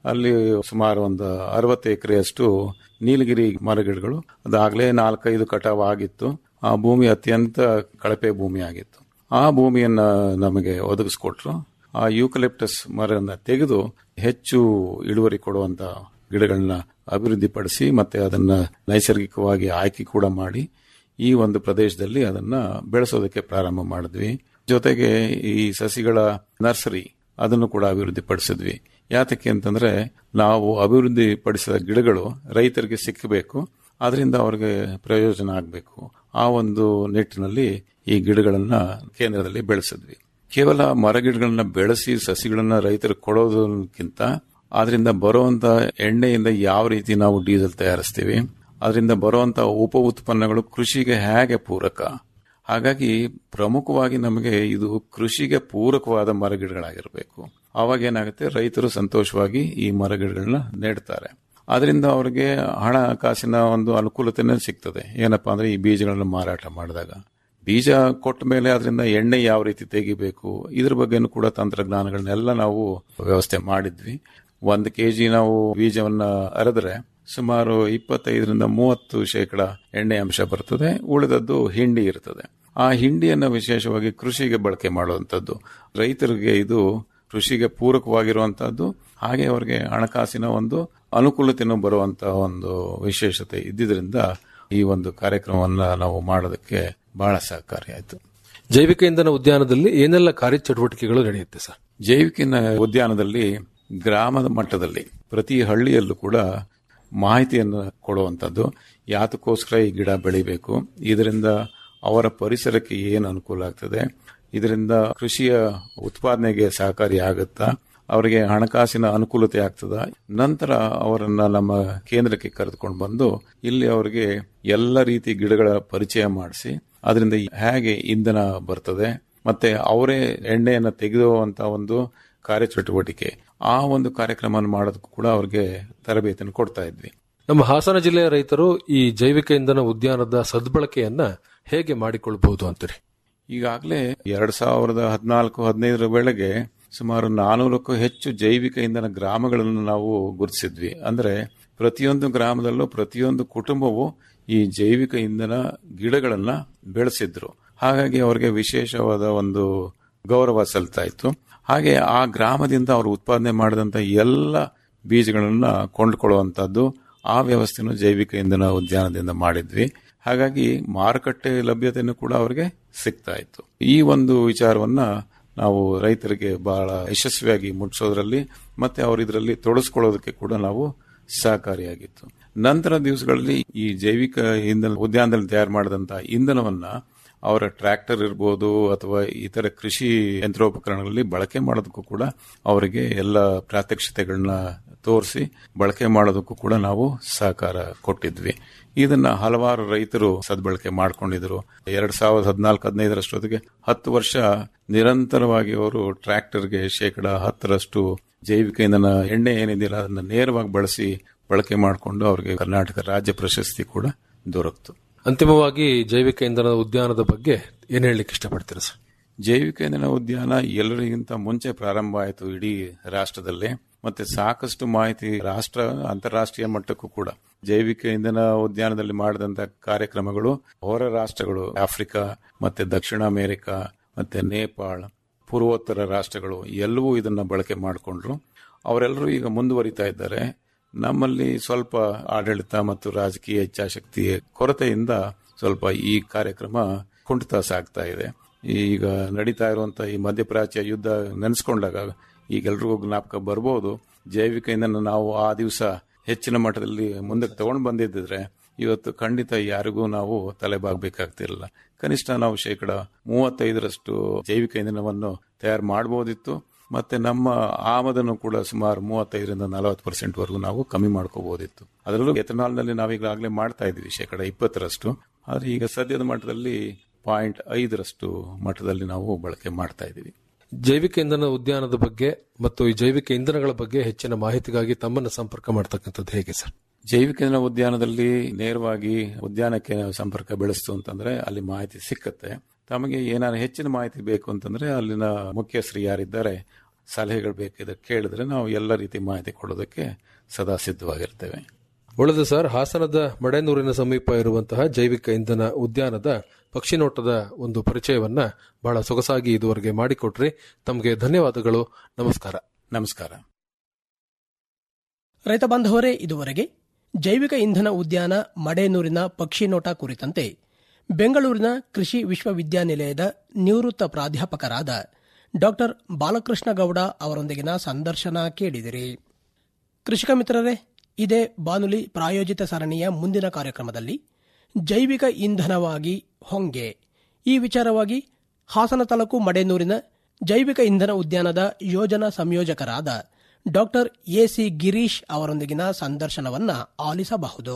ಅಲ್ಲಿ ಸುಮಾರು ಒಂದು ಅರವತ್ತು ಎಕರೆಯಷ್ಟು ನೀಲಗಿರಿ ಮರಗಿಡಗಳು ಅದಾಗಲೇ ನಾಲ್ಕೈದು ಕಟಾವ್ ಆಗಿತ್ತು ಆ ಭೂಮಿ ಅತ್ಯಂತ ಕಳಪೆ ಭೂಮಿ ಆಗಿತ್ತು ಆ ಭೂಮಿಯನ್ನ ನಮಗೆ ಒದಗಿಸ್ಕೊಟ್ರು ಆ ಯೂಕಲಿಪ್ಟಸ್ ಮರನ್ನ ತೆಗೆದು ಹೆಚ್ಚು ಇಳುವರಿ ಕೊಡುವಂತ ಗಿಡಗಳನ್ನ ಅಭಿವೃದ್ಧಿಪಡಿಸಿ ಮತ್ತೆ ಅದನ್ನ ನೈಸರ್ಗಿಕವಾಗಿ ಆಯ್ಕೆ ಕೂಡ ಮಾಡಿ ಈ ಒಂದು ಪ್ರದೇಶದಲ್ಲಿ ಅದನ್ನ ಬೆಳೆಸೋದಕ್ಕೆ ಪ್ರಾರಂಭ ಮಾಡಿದ್ವಿ ಜೊತೆಗೆ ಈ ಸಸಿಗಳ ನರ್ಸರಿ ಅದನ್ನು ಕೂಡ ಅಭಿವೃದ್ಧಿ ಪಡಿಸಿದ್ವಿ ಯಾತಕ್ಕೆ ಅಂತಂದ್ರೆ ನಾವು ಅಭಿವೃದ್ಧಿ ಪಡಿಸಿದ ಗಿಡಗಳು ರೈತರಿಗೆ ಸಿಕ್ಕಬೇಕು ಅದರಿಂದ ಅವ್ರಿಗೆ ಪ್ರಯೋಜನ ಆಗಬೇಕು ಆ ಒಂದು ನಿಟ್ಟಿನಲ್ಲಿ ಈ ಗಿಡಗಳನ್ನ ಕೇಂದ್ರದಲ್ಲಿ ಬೆಳೆಸಿದ್ವಿ ಕೇವಲ ಮರಗಿಡಗಳನ್ನ ಬೆಳೆಸಿ ಸಸಿಗಳನ್ನ ರೈತರಿಗೆ ಕೊಡೋದಕ್ಕಿಂತ ಅದರಿಂದ ಬರುವಂತ ಎಣ್ಣೆಯಿಂದ ಯಾವ ರೀತಿ ನಾವು ಡೀಸೆಲ್ ತಯಾರಿಸ್ತೀವಿ ಅದರಿಂದ ಬರುವಂತ ಉಪ ಉತ್ಪನ್ನಗಳು ಕೃಷಿಗೆ ಹೇಗೆ ಪೂರಕ ಹಾಗಾಗಿ ಪ್ರಮುಖವಾಗಿ ನಮಗೆ ಇದು ಕೃಷಿಗೆ ಪೂರಕವಾದ ಮರಗಿಡಗಳಾಗಿರಬೇಕು ಅವಾಗ ಏನಾಗುತ್ತೆ ರೈತರು ಸಂತೋಷವಾಗಿ ಈ ಮರಗಿಡಗಳನ್ನ ನೆಡ್ತಾರೆ ಅದರಿಂದ ಅವರಿಗೆ ಹಣಕಾಸಿನ ಒಂದು ಅನುಕೂಲತೆನೇ ಸಿಗ್ತದೆ ಏನಪ್ಪಾ ಅಂದ್ರೆ ಈ ಬೀಜಗಳನ್ನ ಮಾರಾಟ ಮಾಡಿದಾಗ ಬೀಜ ಕೊಟ್ಟ ಮೇಲೆ ಅದರಿಂದ ಎಣ್ಣೆ ಯಾವ ರೀತಿ ತೆಗಿಬೇಕು ಇದ್ರ ಬಗ್ಗೆನೂ ಕೂಡ ತಂತ್ರಜ್ಞಾನಗಳನ್ನೆಲ್ಲ ನಾವು ವ್ಯವಸ್ಥೆ ಮಾಡಿದ್ವಿ ಒಂದು ಕೆಜಿ ನಾವು ಬೀಜವನ್ನ ಅರೆದ್ರೆ ಸುಮಾರು ಇಪ್ಪತ್ತೈದರಿಂದ ಮೂವತ್ತು ಶೇಕಡ ಎಣ್ಣೆ ಅಂಶ ಬರ್ತದೆ ಉಳಿದದ್ದು ಹಿಂಡಿ ಇರ್ತದೆ ಆ ಹಿಂಡಿಯನ್ನ ವಿಶೇಷವಾಗಿ ಕೃಷಿಗೆ ಬಳಕೆ ಮಾಡುವಂತದ್ದು ರೈತರಿಗೆ ಇದು ಕೃಷಿಗೆ ಪೂರಕವಾಗಿರುವಂತಹದ್ದು ಹಾಗೆ ಅವರಿಗೆ ಹಣಕಾಸಿನ ಒಂದು ಅನುಕೂಲತೆನೂ ಬರುವಂತಹ ಒಂದು ವಿಶೇಷತೆ ಇದ್ದಿದ್ರಿಂದ ಈ ಒಂದು ಕಾರ್ಯಕ್ರಮವನ್ನ ನಾವು ಮಾಡೋದಕ್ಕೆ ಬಹಳ ಸಹಕಾರಿಯಾಯಿತು ಜೈವಿಕ ಇಂಧನ ಉದ್ಯಾನದಲ್ಲಿ ಏನೆಲ್ಲ ಕಾರ್ಯಚಟುವಟಿಕೆಗಳು ನಡೆಯುತ್ತೆ ಸರ್ ಜೈವಿಕ ಉದ್ಯಾನದಲ್ಲಿ ಗ್ರಾಮದ ಮಟ್ಟದಲ್ಲಿ ಪ್ರತಿ ಹಳ್ಳಿಯಲ್ಲೂ ಕೂಡ ಮಾಹಿತಿಯನ್ನು ಕೊಡುವಂಥದ್ದು ಯಾತಕ್ಕೋಸ್ಕರ ಈ ಗಿಡ ಬೆಳಿಬೇಕು ಇದರಿಂದ ಅವರ ಪರಿಸರಕ್ಕೆ ಏನು ಅನುಕೂಲ ಆಗ್ತದೆ ಇದರಿಂದ ಕೃಷಿಯ ಉತ್ಪಾದನೆಗೆ ಸಹಕಾರಿ ಆಗುತ್ತಾ ಅವರಿಗೆ ಹಣಕಾಸಿನ ಅನುಕೂಲತೆ ಆಗ್ತದ ನಂತರ ಅವರನ್ನ ನಮ್ಮ ಕೇಂದ್ರಕ್ಕೆ ಕರೆದುಕೊಂಡು ಬಂದು ಇಲ್ಲಿ ಅವರಿಗೆ ಎಲ್ಲ ರೀತಿ ಗಿಡಗಳ ಪರಿಚಯ ಮಾಡಿಸಿ ಅದರಿಂದ ಹೇಗೆ ಇಂಧನ ಬರ್ತದೆ ಮತ್ತೆ ಅವರೇ ಎಣ್ಣೆಯನ್ನ ತೆಗೆದುವಂತ ಒಂದು ಕಾರ್ಯಚಟುವಟಿಕೆ ಆ ಒಂದು ಕಾರ್ಯಕ್ರಮ ಮಾಡೋದಕ್ಕೂ ಕೂಡ ಅವ್ರಿಗೆ ತರಬೇತಿಯನ್ನು ಕೊಡ್ತಾ ಇದ್ವಿ ನಮ್ಮ ಹಾಸನ ಜಿಲ್ಲೆಯ ರೈತರು ಈ ಜೈವಿಕ ಇಂಧನ ಉದ್ಯಾನದ ಸದ್ಬಳಕೆಯನ್ನ ಹೇಗೆ ಮಾಡಿಕೊಳ್ಬಹುದು ಅಂತೀರಿ ಈಗಾಗಲೇ ಎರಡ್ ಸಾವಿರದ ಹದಿನಾಲ್ಕು ಹದಿನೈದರ ವೇಳೆಗೆ ಸುಮಾರು ನಾನೂರಕ್ಕೂ ಹೆಚ್ಚು ಜೈವಿಕ ಇಂಧನ ಗ್ರಾಮಗಳನ್ನು ನಾವು ಗುರುತಿಸಿದ್ವಿ ಅಂದ್ರೆ ಪ್ರತಿಯೊಂದು ಗ್ರಾಮದಲ್ಲೂ ಪ್ರತಿಯೊಂದು ಕುಟುಂಬವು ಈ ಜೈವಿಕ ಇಂಧನ ಗಿಡಗಳನ್ನ ಬೆಳೆಸಿದ್ರು ಹಾಗಾಗಿ ಅವರಿಗೆ ವಿಶೇಷವಾದ ಒಂದು ಗೌರವ ಸಲ್ತಾ ಇತ್ತು ಹಾಗೆ ಆ ಗ್ರಾಮದಿಂದ ಅವರು ಉತ್ಪಾದನೆ ಮಾಡಿದಂತ ಎಲ್ಲ ಬೀಜಗಳನ್ನ ಕೊಂಡ್ಕೊಳ್ಳುವಂತದ್ದು ಆ ವ್ಯವಸ್ಥೆಯನ್ನು ಜೈವಿಕ ಇಂಧನ ಉದ್ಯಾನದಿಂದ ಮಾಡಿದ್ವಿ ಹಾಗಾಗಿ ಮಾರುಕಟ್ಟೆ ಲಭ್ಯತೆಯೂ ಕೂಡ ಅವರಿಗೆ ಸಿಗ್ತಾ ಇತ್ತು ಈ ಒಂದು ವಿಚಾರವನ್ನ ನಾವು ರೈತರಿಗೆ ಬಹಳ ಯಶಸ್ವಿಯಾಗಿ ಮುಟ್ಟಿಸೋದ್ರಲ್ಲಿ ಮತ್ತೆ ಅವರು ಇದರಲ್ಲಿ ತೊಡಸ್ಕೊಳ್ಳೋದಕ್ಕೆ ಕೂಡ ನಾವು ಸಹಕಾರಿಯಾಗಿತ್ತು ನಂತರ ದಿವಸಗಳಲ್ಲಿ ಈ ಜೈವಿಕ ಇಂಧನ ಉದ್ಯಾನದಲ್ಲಿ ತಯಾರು ಮಾಡಿದಂತಹ ಇಂಧನವನ್ನ ಅವರ ಟ್ರ್ಯಾಕ್ಟರ್ ಇರ್ಬೋದು ಅಥವಾ ಇತರ ಕೃಷಿ ಯಂತ್ರೋಪಕರಣಗಳಲ್ಲಿ ಬಳಕೆ ಮಾಡೋದಕ್ಕೂ ಕೂಡ ಅವರಿಗೆ ಎಲ್ಲ ಪ್ರಾತ್ಯಕ್ಷಿತೆಗಳನ್ನ ತೋರಿಸಿ ಬಳಕೆ ಮಾಡೋದಕ್ಕೂ ಕೂಡ ನಾವು ಸಹಕಾರ ಕೊಟ್ಟಿದ್ವಿ ಇದನ್ನ ಹಲವಾರು ರೈತರು ಸದ್ಬಳಕೆ ಮಾಡ್ಕೊಂಡಿದ್ರು ಎರಡ್ ಸಾವಿರದ ಹದಿನಾಲ್ಕು ಹದಿನೈದರಷ್ಟೊತ್ತಿಗೆ ಹತ್ತು ವರ್ಷ ನಿರಂತರವಾಗಿ ಅವರು ಟ್ರ್ಯಾಕ್ಟರ್ಗೆ ಶೇಕಡ ಹತ್ತರಷ್ಟು ಜೈವಿಕ ಇಂಧನ ಎಣ್ಣೆ ಏನಿದೆಯಲ್ಲ ಅದನ್ನ ನೇರವಾಗಿ ಬಳಸಿ ಬಳಕೆ ಮಾಡಿಕೊಂಡು ಅವರಿಗೆ ಕರ್ನಾಟಕ ರಾಜ್ಯ ಪ್ರಶಸ್ತಿ ಕೂಡ ದೊರಕಿತು ಅಂತಿಮವಾಗಿ ಜೈವಿಕ ಇಂಧನ ಉದ್ಯಾನದ ಬಗ್ಗೆ ಏನ್ ಹೇಳಲಿಕ್ಕೆ ಇಷ್ಟಪಡ್ತೀರಾ ಸರ್ ಜೈವಿಕ ಇಂಧನ ಉದ್ಯಾನ ಎಲ್ಲರಿಗಿಂತ ಮುಂಚೆ ಪ್ರಾರಂಭ ಆಯಿತು ಇಡೀ ರಾಷ್ಟ್ರದಲ್ಲೇ ಮತ್ತೆ ಸಾಕಷ್ಟು ಮಾಹಿತಿ ರಾಷ್ಟ್ರ ಅಂತಾರಾಷ್ಟ್ರೀಯ ಮಟ್ಟಕ್ಕೂ ಕೂಡ ಜೈವಿಕ ಇಂಧನ ಉದ್ಯಾನದಲ್ಲಿ ಮಾಡಿದಂತ ಕಾರ್ಯಕ್ರಮಗಳು ಹೊರ ರಾಷ್ಟ್ರಗಳು ಆಫ್ರಿಕಾ ಮತ್ತೆ ದಕ್ಷಿಣ ಅಮೆರಿಕ ಮತ್ತೆ ನೇಪಾಳ ಪೂರ್ವೋತ್ತರ ರಾಷ್ಟ್ರಗಳು ಎಲ್ಲವೂ ಇದನ್ನ ಬಳಕೆ ಮಾಡಿಕೊಂಡ್ರು ಅವರೆಲ್ಲರೂ ಈಗ ಮುಂದುವರಿತಾ ಇದ್ದಾರೆ ನಮ್ಮಲ್ಲಿ ಸ್ವಲ್ಪ ಆಡಳಿತ ಮತ್ತು ರಾಜಕೀಯ ಇಚ್ಛಾಶಕ್ತಿಯ ಕೊರತೆಯಿಂದ ಸ್ವಲ್ಪ ಈ ಕಾರ್ಯಕ್ರಮ ಕುಂಠಿತ ಸಾಗ್ತಾ ಇದೆ ಈಗ ನಡೀತಾ ಇರುವಂತ ಈ ಮಧ್ಯಪ್ರಾಚ್ಯ ಯುದ್ಧ ನೆನೆಸ್ಕೊಂಡಾಗ ಈಗೆಲ್ರಿಗೂ ಜ್ಞಾಪಕ ಬರ್ಬೋದು ಜೈವಿಕ ಇಂಧನ ನಾವು ಆ ದಿವಸ ಹೆಚ್ಚಿನ ಮಟ್ಟದಲ್ಲಿ ಮುಂದಕ್ಕೆ ತಗೊಂಡು ಬಂದಿದ್ದಿದ್ರೆ ಇವತ್ತು ಖಂಡಿತ ಯಾರಿಗೂ ನಾವು ತಲೆಬಾಗಬೇಕಾಗ್ತಿರಲಿಲ್ಲ ಕನಿಷ್ಠ ನಾವು ಶೇಕಡ ಮೂವತ್ತೈದರಷ್ಟು ಜೈವಿಕ ಇಂಧನವನ್ನು ತಯಾರು ಮಾಡಬಹುದಿತ್ತು ಮತ್ತೆ ನಮ್ಮ ಆಮದನ್ನು ಕೂಡ ಸುಮಾರು ಮೂವತ್ತೈದರಿಂದ ನಲವತ್ತು ಪರ್ಸೆಂಟ್ ವರೆಗೂ ನಾವು ಕಮ್ಮಿ ಮಾಡ್ಕೋಬಹುದಿತ್ತು ಅದರಲ್ಲೂ ಎಥನಾಲ್ ನಲ್ಲಿ ನಾವೀಗಾಗಲೇ ಮಾಡ್ತಾ ಇದ್ವಿ ಶೇಕಡ ಇಪ್ಪತ್ತರಷ್ಟು ಆದ್ರೆ ಈಗ ಸದ್ಯದ ಮಟ್ಟದಲ್ಲಿ ಪಾಯಿಂಟ್ ಐದರಷ್ಟು ಮಟ್ಟದಲ್ಲಿ ನಾವು ಬಳಕೆ ಮಾಡ್ತಾ ಇದ್ದೀವಿ ಜೈವಿಕ ಇಂಧನ ಉದ್ಯಾನದ ಬಗ್ಗೆ ಮತ್ತು ಈ ಜೈವಿಕ ಇಂಧನಗಳ ಬಗ್ಗೆ ಹೆಚ್ಚಿನ ಮಾಹಿತಿಗಾಗಿ ತಮ್ಮನ್ನು ಸಂಪರ್ಕ ಮಾಡ್ತಕ್ಕಂಥದ್ದು ಹೇಗೆ ಸರ್ ಜೈವಿಕ ಇಂಧನ ಉದ್ಯಾನದಲ್ಲಿ ನೇರವಾಗಿ ಉದ್ಯಾನಕ್ಕೆ ಸಂಪರ್ಕ ಬೆಳೆಸ್ತು ಅಂತಂದ್ರೆ ಅಲ್ಲಿ ಮಾಹಿತಿ ಸಿಕ್ಕತ್ತೆ ತಮಗೆ ಏನಾದ್ರು ಹೆಚ್ಚಿನ ಮಾಹಿತಿ ಬೇಕು ಅಂತಂದ್ರೆ ಅಲ್ಲಿನ ಮುಖ್ಯಸ್ಥರು ಯಾರಿದ್ದಾರೆ ಸಲಹೆಗಳು ಬೇಕಿದ್ರೆ ಕೇಳಿದ್ರೆ ನಾವು ಎಲ್ಲ ರೀತಿ ಮಾಹಿತಿ ಕೊಡೋದಕ್ಕೆ ಸದಾ ಸಿದ್ಧವಾಗಿರ್ತೇವೆ ಒಳ್ಳೆದು ಸರ್ ಹಾಸನದ ಮಡೆನೂರಿನ ಸಮೀಪ ಇರುವಂತಹ ಜೈವಿಕ ಇಂಧನ ಉದ್ಯಾನದ ಪಕ್ಷಿನೋಟದ ಒಂದು ಪರಿಚಯವನ್ನ ಬಹಳ ಸೊಗಸಾಗಿ ಇದುವರೆಗೆ ಮಾಡಿಕೊಟ್ರಿ ತಮಗೆ ಧನ್ಯವಾದಗಳು ನಮಸ್ಕಾರ ನಮಸ್ಕಾರ ರೈತ ಬಾಂಧವರೇ ಇದುವರೆಗೆ ಜೈವಿಕ ಇಂಧನ ಉದ್ಯಾನ ಮಡೇನೂರಿನ ಪಕ್ಷಿನೋಟ ಕುರಿತಂತೆ ಬೆಂಗಳೂರಿನ ಕೃಷಿ ವಿಶ್ವವಿದ್ಯಾನಿಲಯದ ನಿವೃತ್ತ ಪ್ರಾಧ್ಯಾಪಕರಾದ ಡಾಕ್ಟರ್ ಬಾಲಕೃಷ್ಣ ಗೌಡ ಅವರೊಂದಿಗಿನ ಸಂದರ್ಶನ ಕೇಳಿದಿರಿ ಕೃಷಿಕ ಮಿತ್ರರೇ ಇದೇ ಬಾನುಲಿ ಪ್ರಾಯೋಜಿತ ಸರಣಿಯ ಮುಂದಿನ ಕಾರ್ಯಕ್ರಮದಲ್ಲಿ ಜೈವಿಕ ಇಂಧನವಾಗಿ ಹೊಂಗೆ ಈ ವಿಚಾರವಾಗಿ ಹಾಸನ ತಾಲೂಕು ಮಡೇನೂರಿನ ಜೈವಿಕ ಇಂಧನ ಉದ್ಯಾನದ ಯೋಜನಾ ಸಂಯೋಜಕರಾದ ಡಾಕ್ಟರ್ ಎಸಿ ಗಿರೀಶ್ ಅವರೊಂದಿಗಿನ ಸಂದರ್ಶನವನ್ನ ಆಲಿಸಬಹುದು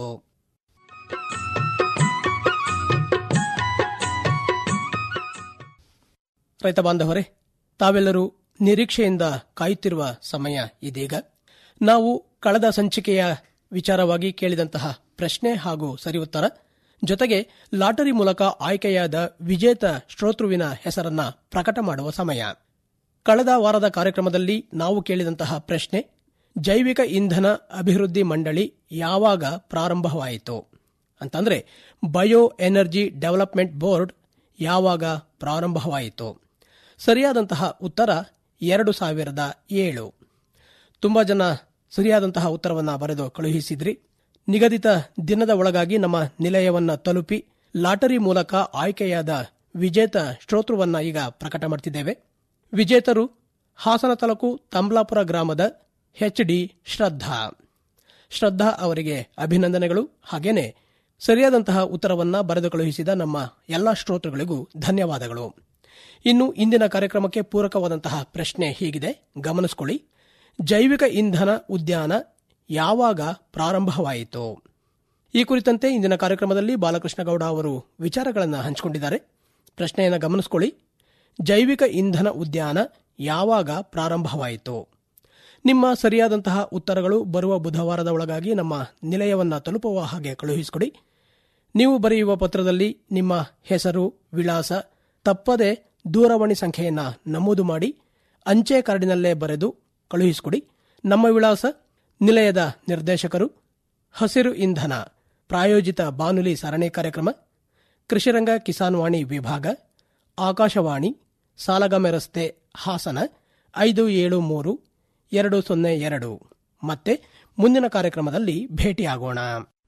ರೈತ ಬಾಂಧವರೇ ತಾವೆಲ್ಲರೂ ನಿರೀಕ್ಷೆಯಿಂದ ಕಾಯುತ್ತಿರುವ ಸಮಯ ಇದೀಗ ನಾವು ಕಳೆದ ಸಂಚಿಕೆಯ ವಿಚಾರವಾಗಿ ಕೇಳಿದಂತಹ ಪ್ರಶ್ನೆ ಹಾಗೂ ಸರಿ ಉತ್ತರ ಜೊತೆಗೆ ಲಾಟರಿ ಮೂಲಕ ಆಯ್ಕೆಯಾದ ವಿಜೇತ ಶ್ರೋತೃವಿನ ಹೆಸರನ್ನ ಪ್ರಕಟ ಮಾಡುವ ಸಮಯ ಕಳೆದ ವಾರದ ಕಾರ್ಯಕ್ರಮದಲ್ಲಿ ನಾವು ಕೇಳಿದಂತಹ ಪ್ರಶ್ನೆ ಜೈವಿಕ ಇಂಧನ ಅಭಿವೃದ್ಧಿ ಮಂಡಳಿ ಯಾವಾಗ ಪ್ರಾರಂಭವಾಯಿತು ಅಂತಂದ್ರೆ ಬಯೋ ಎನರ್ಜಿ ಡೆವಲಪ್ಮೆಂಟ್ ಬೋರ್ಡ್ ಯಾವಾಗ ಪ್ರಾರಂಭವಾಯಿತು ಸರಿಯಾದಂತಹ ಉತ್ತರ ಎರಡು ಸಾವಿರದ ಏಳು ತುಂಬಾ ಜನ ಸರಿಯಾದಂತಹ ಉತ್ತರವನ್ನ ಬರೆದು ಕಳುಹಿಸಿದ್ರಿ ನಿಗದಿತ ದಿನದ ಒಳಗಾಗಿ ನಮ್ಮ ನಿಲಯವನ್ನ ತಲುಪಿ ಲಾಟರಿ ಮೂಲಕ ಆಯ್ಕೆಯಾದ ವಿಜೇತ ಶ್ರೋತೃವನ್ನ ಈಗ ಪ್ರಕಟ ಮಾಡ್ತಿದ್ದೇವೆ ವಿಜೇತರು ಹಾಸನ ತಾಲೂಕು ತಂಬ್ಲಾಪುರ ಗ್ರಾಮದ ಎಚ್ ಡಿ ಶ್ರದ್ಧಾ ಶ್ರದ್ಧಾ ಅವರಿಗೆ ಅಭಿನಂದನೆಗಳು ಹಾಗೇನೆ ಸರಿಯಾದಂತಹ ಉತ್ತರವನ್ನ ಬರೆದು ಕಳುಹಿಸಿದ ನಮ್ಮ ಎಲ್ಲಾ ಶ್ರೋತೃಗಳಿಗೂ ಧನ್ಯವಾದಗಳು ಇನ್ನು ಇಂದಿನ ಕಾರ್ಯಕ್ರಮಕ್ಕೆ ಪೂರಕವಾದಂತಹ ಪ್ರಶ್ನೆ ಹೀಗಿದೆ ಗಮನಿಸಿಕೊಳ್ಳಿ ಜೈವಿಕ ಇಂಧನ ಉದ್ಯಾನ ಯಾವಾಗ ಪ್ರಾರಂಭವಾಯಿತು ಈ ಕುರಿತಂತೆ ಇಂದಿನ ಕಾರ್ಯಕ್ರಮದಲ್ಲಿ ಬಾಲಕೃಷ್ಣ ಗೌಡ ಅವರು ವಿಚಾರಗಳನ್ನು ಹಂಚಿಕೊಂಡಿದ್ದಾರೆ ಪ್ರಶ್ನೆಯನ್ನು ಗಮನಿಸಿಕೊಳ್ಳಿ ಜೈವಿಕ ಇಂಧನ ಉದ್ಯಾನ ಯಾವಾಗ ಪ್ರಾರಂಭವಾಯಿತು ನಿಮ್ಮ ಸರಿಯಾದಂತಹ ಉತ್ತರಗಳು ಬರುವ ಬುಧವಾರದ ಒಳಗಾಗಿ ನಮ್ಮ ನಿಲಯವನ್ನ ತಲುಪುವ ಹಾಗೆ ಕಳುಹಿಸಿಕೊಡಿ ನೀವು ಬರೆಯುವ ಪತ್ರದಲ್ಲಿ ನಿಮ್ಮ ಹೆಸರು ವಿಳಾಸ ತಪ್ಪದೆ ದೂರವಾಣಿ ಸಂಖ್ಯೆಯನ್ನ ನಮೂದು ಮಾಡಿ ಅಂಚೆ ಕಾರ್ಡಿನಲ್ಲೇ ಬರೆದು ಕಳುಹಿಸಿಕೊಡಿ ನಮ್ಮ ವಿಳಾಸ ನಿಲಯದ ನಿರ್ದೇಶಕರು ಹಸಿರು ಇಂಧನ ಪ್ರಾಯೋಜಿತ ಬಾನುಲಿ ಸರಣಿ ಕಾರ್ಯಕ್ರಮ ಕೃಷಿರಂಗ ಕಿಸಾನ್ ವಾಣಿ ವಿಭಾಗ ಆಕಾಶವಾಣಿ ಸಾಲಗಾಮೆ ರಸ್ತೆ ಹಾಸನ ಐದು ಏಳು ಮೂರು ಎರಡು ಸೊನ್ನೆ ಎರಡು ಮತ್ತೆ ಮುಂದಿನ ಕಾರ್ಯಕ್ರಮದಲ್ಲಿ ಭೇಟಿಯಾಗೋಣ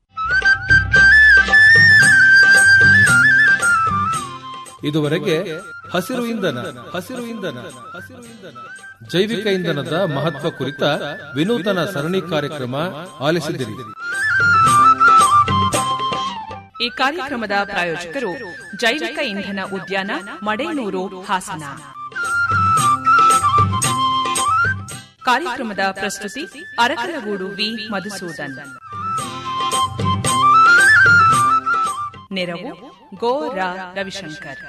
ಇದುವರೆಗೆ ಹಸಿರು ಇಂಧನ ಹಸಿರು ಇಂಧನ ಹಸಿರು ಇಂಧನ ಜೈವಿಕ ಇಂಧನದ ಮಹತ್ವ ಕುರಿತ ವಿನೂತನ ಸರಣಿ ಕಾರ್ಯಕ್ರಮ ಆಲಿಸಿದಿರಿ ಈ ಕಾರ್ಯಕ್ರಮದ ಪ್ರಾಯೋಜಕರು ಜೈವಿಕ ಇಂಧನ ಉದ್ಯಾನ ಮಡೇನೂರು ಹಾಸನ ಕಾರ್ಯಕ್ರಮದ ಪ್ರಸ್ತುತಿ ಅರಕಲಗೂಡು ವಿ ಮಧುಸೂದನ್ ನೆರವು ಗೋ ರಾ ರವಿಶಂಕರ್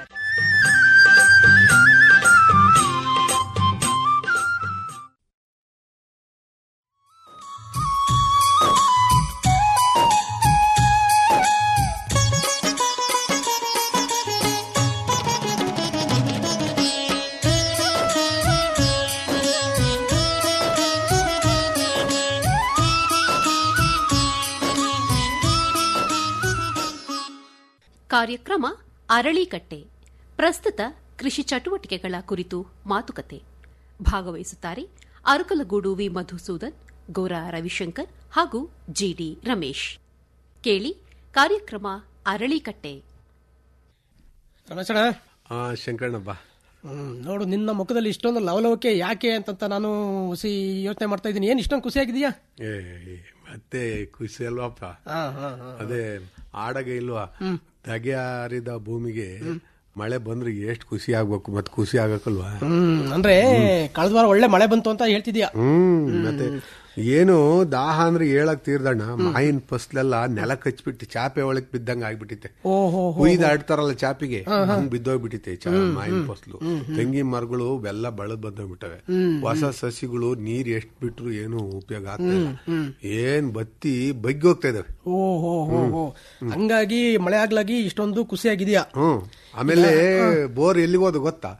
ಕಾರ್ಯಕ್ರಮ ಅರಳಿಕಟ್ಟೆ ಪ್ರಸ್ತುತ ಕೃಷಿ ಚಟುವಟಿಕೆಗಳ ಕುರಿತು ಮಾತುಕತೆ ಭಾಗವಹಿಸುತ್ತಾರೆ ಅರಕಲಗೂಡು ವಿ ಮಧುಸೂದನ್ ಗೋರಾ ರವಿಶಂಕರ್ ಹಾಗೂ ಜಿಡಿ ರಮೇಶ್ ಕೇಳಿ ಕಾರ್ಯಕ್ರಮ ಅರಳಿಕಟ್ಟೆ ರಮೇಶಣ್ಣ ಆ ಶಂಕರಣ್ಣಬ್ಬ ಹ್ಮ್, ನೋಡು ನಿನ್ನ ಮುಖದಲ್ಲಿ ಇಷ್ಟೊಂದು ಲವಲವಿಕೆ ಯಾಕೆ ಅಂತಂತ ನಾನು ಹುಸಿ ಯೋಚನೆ ಮಾಡ್ತಾ ಇದ್ದೀನಿ ಏನ್ ಇಷ್ಟೊಂದು ಖುಷಿಯಾಗಿದೆಯಾ ಏ ಮತ್ತೆ ಖುಷಿ ಅಲ್ವಾಪ್ಪ ಹಾ ಹಾ ಹಾ ಅದೇ ಆಡಗೆ ಇಲ್ವಾ ಧಗೆ ಹಾರಿದ ಭೂಮಿಗೆ ಮಳೆ ಬಂದ್ರೆ ಎಷ್ಟು ಖುಷಿ ಆಗ್ಬೇಕು ಮತ್ತೆ ಖುಷಿ ಆಗಕ್ಕಲ್ವಾ ಹ್ಮ್ ಅಂದ್ರೆ ಕಳೆದ ವಾರ ಒಳ್ಳೆ ಮಳೆ ಬಂತು ಅಂತ ಹೇಳ್ತಿದ್ಯಾ ಹ್ಮ್ ಮತ್ತೆ ಏನು ದಾಹ ಅಂದ್ರೆ ಹೇಳಕ್ ತೀರ್ದಣ್ಣ ಮಾಯಿನ ಫಸ್ಲೆಲ್ಲ ನೆಲ ಕಚ್ಬಿಟ್ಟು ಚಾಪೆ ಒಳಗ್ ಬಿದ್ದಂಗ ಆಗ್ಬಿಟ್ಟಿತ್ತೆ ಓಹೋ ಕುಯ್ದು ಆಡ್ತಾರಲ್ಲ ಚಾಪಿಗೆ ಹಂಗ್ ಬಿದ್ದೋಗ್ಬಿಟ್ಟಿತ್ತೆ ಚಾ ಮಾಯಿನ ಫಸ್ಲು ತೆಂಗಿನ ಮರಗಳು ಬೆಲ್ಲ ಬಳದ್ ಬಂದೋಗ್ಬಿಟ್ಟವೆ ಹೊಸ ಸಸಿಗಳು ನೀರ್ ಎಷ್ಟ್ ಬಿಟ್ರು ಏನು ಉಪಯೋಗ ಆಗ್ತಿಲ್ಲ ಏನ್ ಬತ್ತಿ ಬಗ್ಗಿ ಹೋಗ್ತಾ ಇದಾವೆ ಓಹೋ ಹೋ ಹೋ ಹಂಗಾಗಿ ಮಳೆ ಆಗ್ಲಾಗಿ ಇಷ್ಟೊಂದು ಖುಷಿಯಾಗಿದೆಯಾ ಹ್ಮ್ ಆಮೇಲೆ ಬೋರ್ ಎಲ್ಲಿಗೆ ಹೋದ ಗೊತ್ತಾ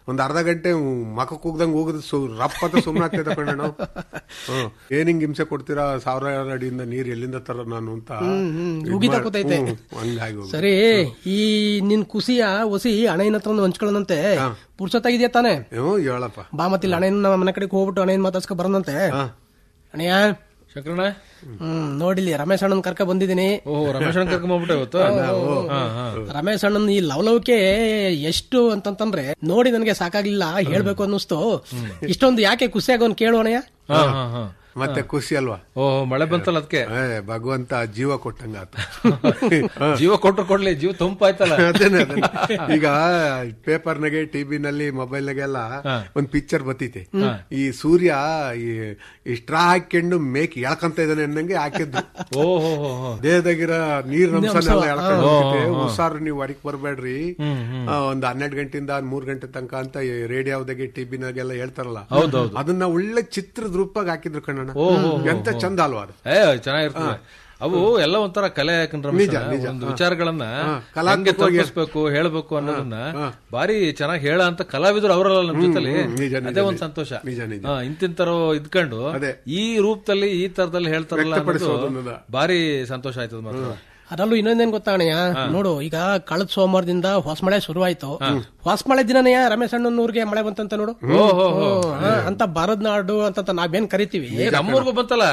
ಒಂದ್ ಅರ್ಧ ಗಂಟೆ ಮಕ ಕೂಗ್ದಂಗ್ ಹೋಗುದು ಸು- ರಪ್ಪ ಅಂತ ಸುಮ್ಮನೆ ಆಗ್ತೈತೆ ಕಣ ನಾವು ಹ್ಮ್. ಏನ್ ಹಿಂಗ್ ಹಿಂಸೆ ಕೊಡ್ತೀರಾ ಸಾವಿರಾರು ಅಡಿಯಿಂದ ನೀರ್ ಎಲ್ಲಿಂದ ತರ ನಾನು ಅಂತ ಇದ್ ಉಗಿತಾ ಮಾಡ್- ಕೂತೈತೆ. ಹ್ಮ್, ಹಂಗಾಗಿ ಹೋಗುದು. ಸರಿ ಈ ನಿನ್ ಕುಸಿಯ ಒಸಿ ಹಣೆಯನ್ನ ಹತ್ರ ಒಂದು ಹಂಚ್ಕೊಳ್ಳೋಣಂತೆ ಪುರ್ಸೊತ್ತಾಗಿದ್ಯಾ ತಾನೆ ಹ್ಞೂ ಹೇಳಪ್ಪ ಬಾ ಮತ್ತಿಲ್ಲ ಹಣೆಯನ್ನ ನಮ್ಮ ಮನೆ ಕಡೆಗೆ ಹೋಗ್ಬಿಟ್ಟು ಹಣೆಯನ್ನ ಮಾತಾಡ್ಸ್ಕೊ ಬರೋಣಂತೆ ಅಣಯ್ಯ ಶಂಕರಣ್ಣ ಹ್ಮ್ ನೋಡಿಲಿ ರಮೇಶ್ ಅಣ್ಣನ್ ಕರ್ಕ ಬಂದಿದ್ದೀನಿ ಓಹೋ ರಮೇಶ್ ಅಣ್ಣ ಕರ್ಕೊಂಡ್ ಬಂದ್ಬಿಟ್ಟೆ ಇವತ್ತು ಹಾ, ಹಾ. ರಮೇಶ್ ಅಣ್ಣನ್ ಈ ಲವಲವಿಕೆ ಎಷ್ಟು ಅಂತಂತಂದ್ರೆ ನೋಡಿ ನನಗೆ ಸಾಕಾಗ್ಲಿಲ್ಲ ಹೇಳ್ಬೇಕು ಅನ್ನಿಸ್ತು ಇಷ್ಟೊಂದು ಯಾಕೆ ಖುಷಿ ಆಗೋನ್ ಕೇಳೋಣಯ್ಯ ಹಾ, ಹಾ, ಹಾ. ಮತ್ತೆ ಖುಷಿ ಅಲ್ವಾ ಓಹೋ ಮಳೆ ಬಂತಲ್ಲ ಅದಕ್ಕೆ ಏ ಭಗವಂತ ಜೀವ ಕೊಟ್ಟಂಗಾತ ಜೀವ ಕೊಟ್ರು ಕೊಡ್ಲಿ ಜೀವ ತುಂಪಾಯ್ತಲ್ಲ ಅದೇನೆ ಅದೇನೆ. ಈಗ ಪೇಪರ್ನಾಗೆ ಟಿವಿನಲ್ಲಿ ಮೊಬೈಲ್ನಾಗೆಲ್ಲ ಒಂದ್ ಪಿಕ್ಚರ್ ಬತ್ತೈತೆ ಈ ಸೂರ್ಯ ಈ ಈ ಸ್ಟ್ರಾ ಹಾಕೊಂಡು ಮೇಕ್ ಎಳ್ಕಂತ ಇದ್ದಾನೆ ಅನ್ನಂಗೆ ಹಾಕಿದ್ರು ಓ ಹೋ ಹೋ ಹೋ ದೇಹದಾಗಿರ ನೀರ್ ಅಂಶನೆಲ್ಲ ಎಳ್ಕೊಂಡು ಹೋಗ್ತೈತೆ ಹುಷಾರು ನೀವು ಹೊರಗ್ ಬರ್ಬೇಡ್ರಿ ಆ, ಒಂದ್ ಹನ್ನೆರಡು ಗಂಟೆಯಿಂದ ಮೂರ್ ಗಂಟೆ ತನಕ ಅಂತ ರೇಡಿಯೋದಾಗೆ ಟಿವಿನಾಗೆಲ್ಲ ಹೇಳ್ತಾರಲ್ಲ ಅದನ್ನ ಒಳ್ಳೆ ಚಿತ್ರದ ರೂಪಾಗಿ ಹಾಕಿದ್ರು ಕಣ್ಣಣ್ಣ ಎಂತ ಚಂದ ಅಲ್ವಾ ಅದು ಏ ಚೆನ್ನಾಗಿರ್ತದೆ ಅವು ಎಲ್ಲ ಒಂಥರ ಕಲೆ ಯಾಕಂದ್ರೆ ರಮೇಶ್ ಅಣ್ಣ, ಒಂದು ವಿಚಾರಗಳನ್ನ ಹಂಗೆ ತಲುಪಿಸ್ಬೇಕು ಹೇಳ್ಬೇಕು ಅನ್ನೋದನ್ನ ಬಾರಿ ಚೆನ್ನಾಗಿ ಹೇಳ ಅಂತ ಕಲಾವಿದರು ಅವರಲ್ಲ ನಮ್ಮ ಜೊತೆಲಿ ನಿಜ, ನಿಜ, ಅದೇ ಒಂದ್ ನಿಜ. ಸಂತೋಷ ನಿಜ, ನಿಜ. ಹಾ, ಇಂತಿಂತರೋ ಇದ್ಕೊಂಡು ಅದೇ. ಈ ರೂಪದಲ್ಲಿ ಈ ತರದಲ್ಲಿ ಹೇಳ್ತಾರಲ್ಲ ವ್ಯಕ್ತಪಡಿಸೋದು ಅನ್ನೋದು ಅನ್ನೋದು. ಬಾರಿ ಸಂತೋಷ ಆಯ್ತದ ಮಾತ್ರ ಅದರಲ್ಲೂ ಇನ್ನೊಂದೇನ್ ಗೊತ್ತಾ ಅಣ್ಣಯ್ಯ ನೋಡು ಈಗ ಕಳೆದ ಸೋಮವಾರದಿಂದ ಹೊಸ ಮಳೆ ಶುರುವಾಯ್ತು ಹೊಸ ಮಳೆ ದಿನನೆಯ ರಮೇಶ್ ಅಣ್ಣನೂರ್ಗೆ ಮಳೆ ಬಂತಂತ ನೋಡು ಹ್ಮ್, ಅಂತ ಬರದ್ ನಾಡು ಅಂತ ನಾವೇನ್ ಕರಿತೀವಿ ಏ, ನಮ್ಮೂರ್ಗೂ ಬಂತಲ್ಲ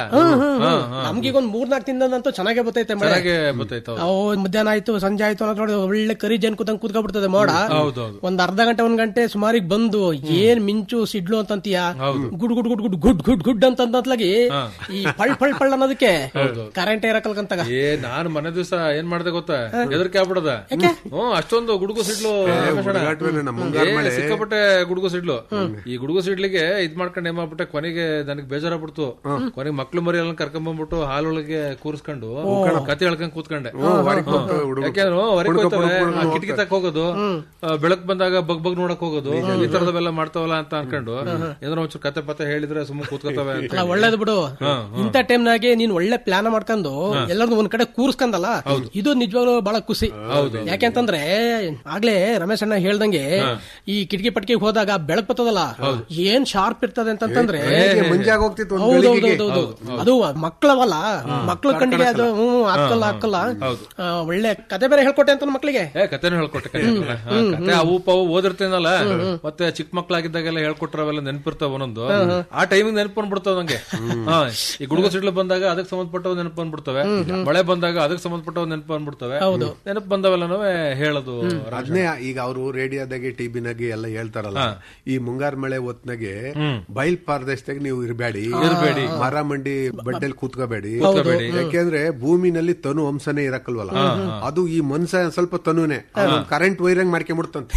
ನಮ್ಗೀಗ ಒಂದ್ ಮೂರ್ನಾಲ್ಕು ದಿನದಂತೂ ಚೆನ್ನಾಗೇ ಬರ್ತೈತೆ ಮಳೆ ಚೆನ್ನಾಗೆ ಗೊತ್ತಾಯ್ತು ಅವು ಮಧ್ಯಾಹ್ನ ಆಯ್ತು ಸಂಜೆ ಆಯ್ತು ಅನ್ನೋದ್ ನೋಡಿ ಒಳ್ಳೆ ಕರಿ ಜನ್ ಕೂತಂಗ್ ಕೂತ್ಕೊಂಡ್ಬಿಡ್ತದೆ ಮೋಡ ಹೌದೌದು. ಒಂದ್ ಅರ್ಧ ಗಂಟೆ ಒಂದ್ ಗಂಟೆ ಸುಮಾರಿಗೆ ಬಂದು ಏನ್ ಮಿಂಚು ಸಿಡ್ಲು ಅಂತಂತೀಯ ಗುಡ್ ಗುಡ್ ಗುಡ್ ಗುಡ್ ಗುಡ್ ಗುಡ್ ಗುಡ್ ಅಂತಂದ್ಲಾಗಿ ಈ ಪಳ್ ಪಳ್ ಪಳ್ ಅನ್ನೋದಕ್ಕೆ ಕರೆಂಟ್ ಇರಕಲ್ಕಂತಾಗ ಏ ನಾನು ಮನೆ ದಿವಸ ಏನ್ ಮಾಡ್ದೆ ಗೊತ್ತಾ ಹೆದರಿಕೆ ಆಗ್ಬಿಡದ ಹ್ಮ್ ಅಷ್ಟೊಂದು ಗುಡುಗು ಸಿಡ್ಲು ರಮೇಶ್ ಅಣ್ಣ. ಹುಡುಗಾಟವೇನೆ ನಮ್ಮ ಏ, ಮುಂಗಾರು ಮಳೆ. ಸಿಕ್ಕಾಪಟ್ಟೆ ಗುಡುಗು ಸಿಡ್ಲು ಈ ಗುಡುಗು ಸಿಡ್ಲಿಗೆ ಇದ್ ಮಾಡ್ಕೊಂಡು ಏನ್ ಮಾಡ್ಬಿಟ್ಟೆ ಕೊನೆಗೆ ನನಗೆ ಬೇಜಾರಾಗ್ಬಿಡ್ತು ಕೊನೆಗೆ ಮಕ್ಳು ಮರಿ ಎಲ್ಲ ಕರ್ಕೊಂಡ್ ಬಂದ್ಬಿಟ್ಟು ಹಾಲೊಳಗೆ ಕೂರಿಸ್ಕೊಂಡು ಕತೆ ಹೇಳ್ಕೊಂಡ್ ಕೂತ್ಕೊಂಡೆ ಹೊರಗ್ ಬಂತು ಹುಡುಗ್ರು. ಯಾಕೆಂದ್ರೆ ಹೊರಗೆ ಹುಡುಗ ಹೋಗ್ತವೆ ಹುಡುಗ ಹುಡುಗ ಕಿಟಕಿ ತಕ್ಕ ಹೋಗೋದು ಆ, ಬೆಳಕ್ ಬಂದಾಗ ಬಗ್ ಬಗ್ ನೋಡಕ್ ಹೋಗೋದು ಈ ತರದವೆಲ್ಲ ಮಾಡ್ತಾವಲ್ಲ ಅಂತ ಅನ್ಕೊಂಡು ಏನಾರ ಒಂಚೂರು ಕತೆ ಪತೆ ಹೇಳಿದ್ರೆ ಸುಮ್ಮನೆ ಕೂತ್ಕೋತವೆ ಅಂತ ಅಲ್ಲ ಒಳ್ಳೇದು ಬಿಡು ಇಂಥ ಟೈಮ್ನಾಗೆ ನೀನ್ ಒಳ್ಳೆ ಪ್ಲಾನ್ ಮಾಡ್ಕೊಂಡು ಎಲ್ಲರನ್ನು ಒಂದ್ ಕಡೆ ಕೂರ್ಸ್ಕಂದಲ್ಲ ಇದು ನಿಜವಾಗ್ಲೂ ಬಹಳ ಖುಷಿ ಯಾಕೆಂತಂದ್ರೆ ಆಗ್ಲೇ ರಮೇಶ್ ಅಣ್ಣ ಹೇಳ್ದಂಗೆ ಈ ಕಿಟಕಿ ಪಟ್ಕಿಗೆ ಹೋದಾಗ ಬೆಳಕ್ ಬರ್ತದಲ್ಲ ಏನ್ ಶಾರ್ಪ್ ಇರ್ತದೆ ಅಂತಂದ್ರೆ ಬೆಳಿಗ್ಗೆ ಮುಂಜಾಗ ಹೋಗ್ತಿತ್ತು ಒಂದ್ ಹೌದು, ಹೌದು, ಗಳಿಗೆಗೆ. ಹೌದು, ಹೌದು. ಅದು ಮಕ್ಕಳವಲ್ಲ ಮಕ್ಳ ಕಣ್ಣಿಗೆ ಅದು ಹ್ಮ್ ಹಾಕಲ್ಲ ಹಾಕಲ್ಲ ಆ, ಒಳ್ಳೆ ಕತೆ ಬೇರೆ ಹೇಳ್ಕೊಟ್ಟೆ ಅಂತ ಮಕ್ಳಿಗೆ ಏ ಕತೆನೂ ಹೇಳ್ಕೊಟ್ಟೆ ಕತೆ ಹಾ, ಕತೆ ಅವು ಪಾವು ಓದಿರ್ತೇನಲ್ಲ ಮತ್ತೆ ಚಿಕ್ಕ ಮಕ್ಳಾಗಿದ್ದಾಗೆಲ್ಲ ಹೇಳ್ಕೊಟ್ರವೆಲ್ಲ ನೆನಪಿರ್ತಾವ ಒಂದೊಂದು ಆ ಟೈಮಿಂಗ್ ನೆನಪು ಬಂದ್ಬಿಡ್ತಾವ ನಂಗೆ ಹಾ ಈ ಗುಡುಗು ಸಿಡ್ಲು ಬಂದಾಗ ಅದಕ್ಕೆ ಸಂಬಂಧಪಟ್ಟವ್ ನೆನಪು ಬಂದ್ಬಿಡ್ತವೆ ಮಳೆ ಬಂದಾಗ ಅದಕ್ಕೆ ಸಂಬಂಧಪಟ್ಟವ್ ನೆನಪು ಬಂದ್ಬಿಡ್ತವೆ ನೆನಪು ಬಂದವೆಲ್ಲನೂ ಹೇಳೋದು ಅದನ್ನೇ ಈಗ ಅವರು ರೇಡಿಯೋದಾಗೆ ಟಿವಿನಾಗೆ ಎಲ್ಲ ಹೇಳ್ತಾರಲ್ಲ ಈ ಮುಂಗಾರು ಮಳೆ ಹೊತ್ನಾಗೆ ಬಯಲ್ ಪ್ರದೇಶದಾಗ ನೀವು ಇರಬೇಡಿ ಇರಬೇಡಿ ಮರ ಮಂಡಿ ಬಡ್ಡೆಲ್ ಕೂತ್ಕೋಬೇಡಿ ಯಾಕೆಂದ್ರೆ ಭೂಮಿನಲ್ಲಿ ತನು ಅಂಶನೇ ಇರಕಲ್ವಲ್ಲ ಅದು ಈ ಮನ್ಸ ಸ್ವಲ್ಪ ತನುನೆ ಕರೆಂಟ್ ವೈರಂಗ್ ಮಾಡ್ಕೊಂಡ್ಬಿಡ್ತಂತೆ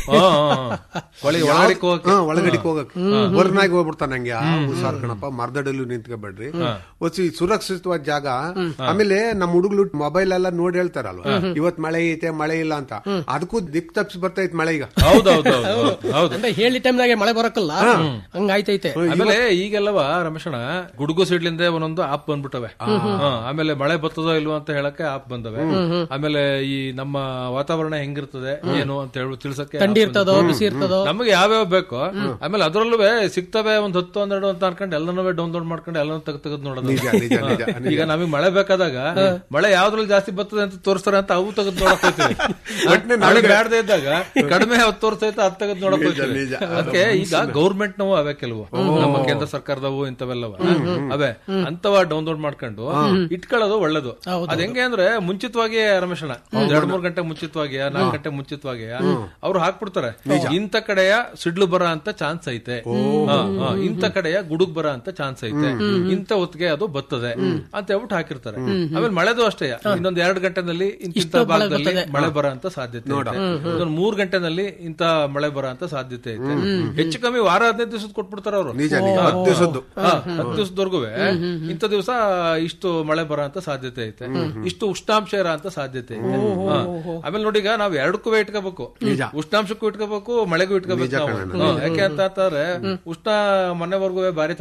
ಒಳಗಡೆಕ್ ಹೋಗಕ್ಕೆ ಹಾ, ಒಳಗಡೆಕ್ ಹೋಗಕ್ ಬರ್ನಾಗಿ ಹೋಗ್ಬಿಡ್ತಾನ ಹಂಗೆ ಆ, ಹುಷಾರ್ ಕಣಪ್ಪ ಮರದಡಲು ನಿಂತ್ಕೋಬೇಡ್ರಿ ಒಸಿ ಸುರಕ್ಷಿತವಾದ ಜಾಗ ಆಮೇಲೆ ನಮ್ಮ ಹುಡುಗ್ಲು ಮೊಬೈಲ್ ಎಲ್ಲ ನೋಡಿ ಹೇಳ್ತಾರಲ್ವ ಇವತ್ ಮಳೆ ಐತೆ ಮಳೆ ಇಲ್ಲ ಅಂತ ಅದಕ್ಕೂ ದಿಕ್ ತಪ್ಸಿ ಬರ್ತೈತ್ ಮಳೆ ಈಗ ಹೌದೌದು ಹೌದು ಅಂದ್ರೆ ಹೇಳಿ ಟೈಮ್ನಾಗೆ ಮಳೆ ಬರಕಲ್ಲ ಹಂಗಾಯ್ತೈತೆ ಆಮೇಲೆ ಈಗೆಲ್ಲವ ರಮೇಶಣ್ಣ ಗುಡುಗು ಸಿಡ್ಲಿಂದ ಒಂದೊಂದು ಆಪ್ ಬಂದ್ಬಿಟ್ಟವೆ ಹಾ, ಆಮೇಲೆ ಮಳೆ ಬರ್ತದೋ ಇಲ್ವೋ ಅಂತ ಹೇಳಕ್ಕೆ ಆಪ್ ಬಂದವೆ ಆಮೇಲೆ ಈ ನಮ್ಮ ವಾತಾವರಣ ಹೆಂಗಿರ್ತದೆ ಏನು ಅಂತ ಹೇಳಿ ತಿಳ್ಸಕ್ಕೆ app ಥಂಡಿ ಇರ್ತದೋ ಬಂದವೆ. ಬಿಸಿ ಇರ್ತದೋ ನಮಗೆ ಯಾವ್ಯಾವ ಬೇಕೋ ಆಮೇಲೆ ಅದ್ರಲ್ಲೂ ಸಿಗ್ತವೆ ಒಂದ್ ಹತ್ತು ಹನ್ನೆರಡು ಅಂತ ಅನ್ಕೊಂಡು ಎಲ್ಲನೂ ಡೌನ್ಲೋಡ್ ಮಾಡ್ಕೊಂಡು ಎಲ್ಲನೂ ತೆಗೆದು ತೆಗೆದು ನೋಡೋದು ನಿಜ ನಿಜ ನಿಜ ಈಗ ನಮಗೆ ಮಳೆ ಬೇಕಾದಾಗ ಮಳೆ ಯಾವ್ದ್ರಲ್ಲಿ ಜಾಸ್ತಿ ಬರ್ತದೆ ಅಂತ ತೋರಿಸ್ತಾರೆ ಅಂತ ಅವು ತೆಗೆದು ನೋಡಕ್ ಹೋಗ್ತೀವಿ ಒಟ್ನಲ್ಲಿ ಮಳೆ ಬೇಡದೇ ಇದ್ದಾಗ ಕಡಿಮೆ ಹೊತ್ತು ತೋರಿಸ್ತೈತೆ ಅದ್ ತೆಗೆದು ನೋಡಕ್ ಹೋಗ್ತೀವಿ ನಿಜ. ಅದಕ್ಕೆ ಈಗ ಗೌರ್ಮೆಂಟ್ ನವು ಅವೇ ಕೆಲವು ನಮ್ಮ ಕೇಂದ್ರ ಸರ್ಕಾರದವು ಇಂಥವೆಲ್ಲವ ಅವೇ ಅಂತವ ಡೌನ್ಲೋಡ್ ಮಾಡ್ಕೊಂಡು ಇಟ್ಕೊಳ್ಳೋದು ಒಳ್ಳೇದು ಅದ್ ಹೆಂಗೆ ಅಂದ್ರೆ ಮುಂಚಿತವಾಗಿ ರಮೇಶಣ್ಣ ಒಂದ್ ಎರಡ್ ಮೂರ್ ಗಂಟೆ ಮುಂಚಿತವಾಗಿ ನಾಲ್ಕು ಗಂಟೆ ಮುಂಚಿತವಾಗಿ ಅವ್ರು ಹಾಕ್ಬಿಡ್ತಾರೆ ಇಂಥ ಕಡೆಯ ಸಿಡ್ಲು ಬರ ಅಂತ ಚಾನ್ಸ್ ಐತೆ ಹಾ, ಹಾ, ಇಂಥ ಕಡೆಯ ಗುಡುಗ್ ಬರ ಅಂತ ಚಾನ್ಸ್ ಐತೆ ಇಂಥ ಹೊತ್ತಿಗೆ ಅದು ಬರ್ತದೆ ಅಂತ ಹೇಳ್ಬಿಟ್ಟು ಹಾಕಿರ್ತಾರೆ ಆಮೇಲೆ ಮಳೆದು ಅಷ್ಟೇ ಇನ್ನೊಂದ್ ಎರಡ್ ಗಂಟೆನಲ್ಲಿ ಇಂತಿಂತ ಭಾಗದಲ್ಲಿ ಮಳೆ ಬರ ಅಂತ ಸಾಧ್ಯತೆ ಐತೆ ಇನ್ನೊಂದ್ ಮೂರ್ ಗಂಟೆನಲ್ಲಿ ಇಂತ ಮಳೆ ಬರ ಅಂತ ಸಾಧ್ಯತೆ ಐತೆ ಹೆಚ್ಚು ಕಮ್ಮಿ ವಾರ ಹದಿನೈದು ದಿವಸದ ಕೊಟ್ಬಿಡ್ತಾರ ಅವರು ನಿಜ ನಿಜ ಹತ್ತು ದಿವಸದ್ದು ಹತ್ತು ದಿವಸದವರೆಗೂ ಇಂಥ ದಿವಸ ಇಷ್ಟು ಮಳೆ ಬರ ಅಂತ ಸಾಧ್ಯತೆ ಐತೆ ಇಷ್ಟು ಉಷ್ಣಾಂಶ ಇರೋ ಅಂತ ಸಾಧ್ಯತೆ ಐತೆ ಹಾ. ಆಮೇಲೆ ನೋಡಿ ಈಗ ನಾವ್ ಎರಡಕ್ಕೂ ಇಟ್ಕೋಬೇಕು ಉಷ್ಣಾಂಶಕ್ಕೂ ಇಟ್ಕೋಬೇಕು ಮಳೆಗೂ ಇಟ್ಕೋಬೇಕು ನಾವು. ಹಾ, ಯಾಕೆ ಅಂತ ಅಂತಂದ್ರೆ ಉಷ್ಣ ಮೊನ್ನೆವರೆಗೂ ಬಾರಿ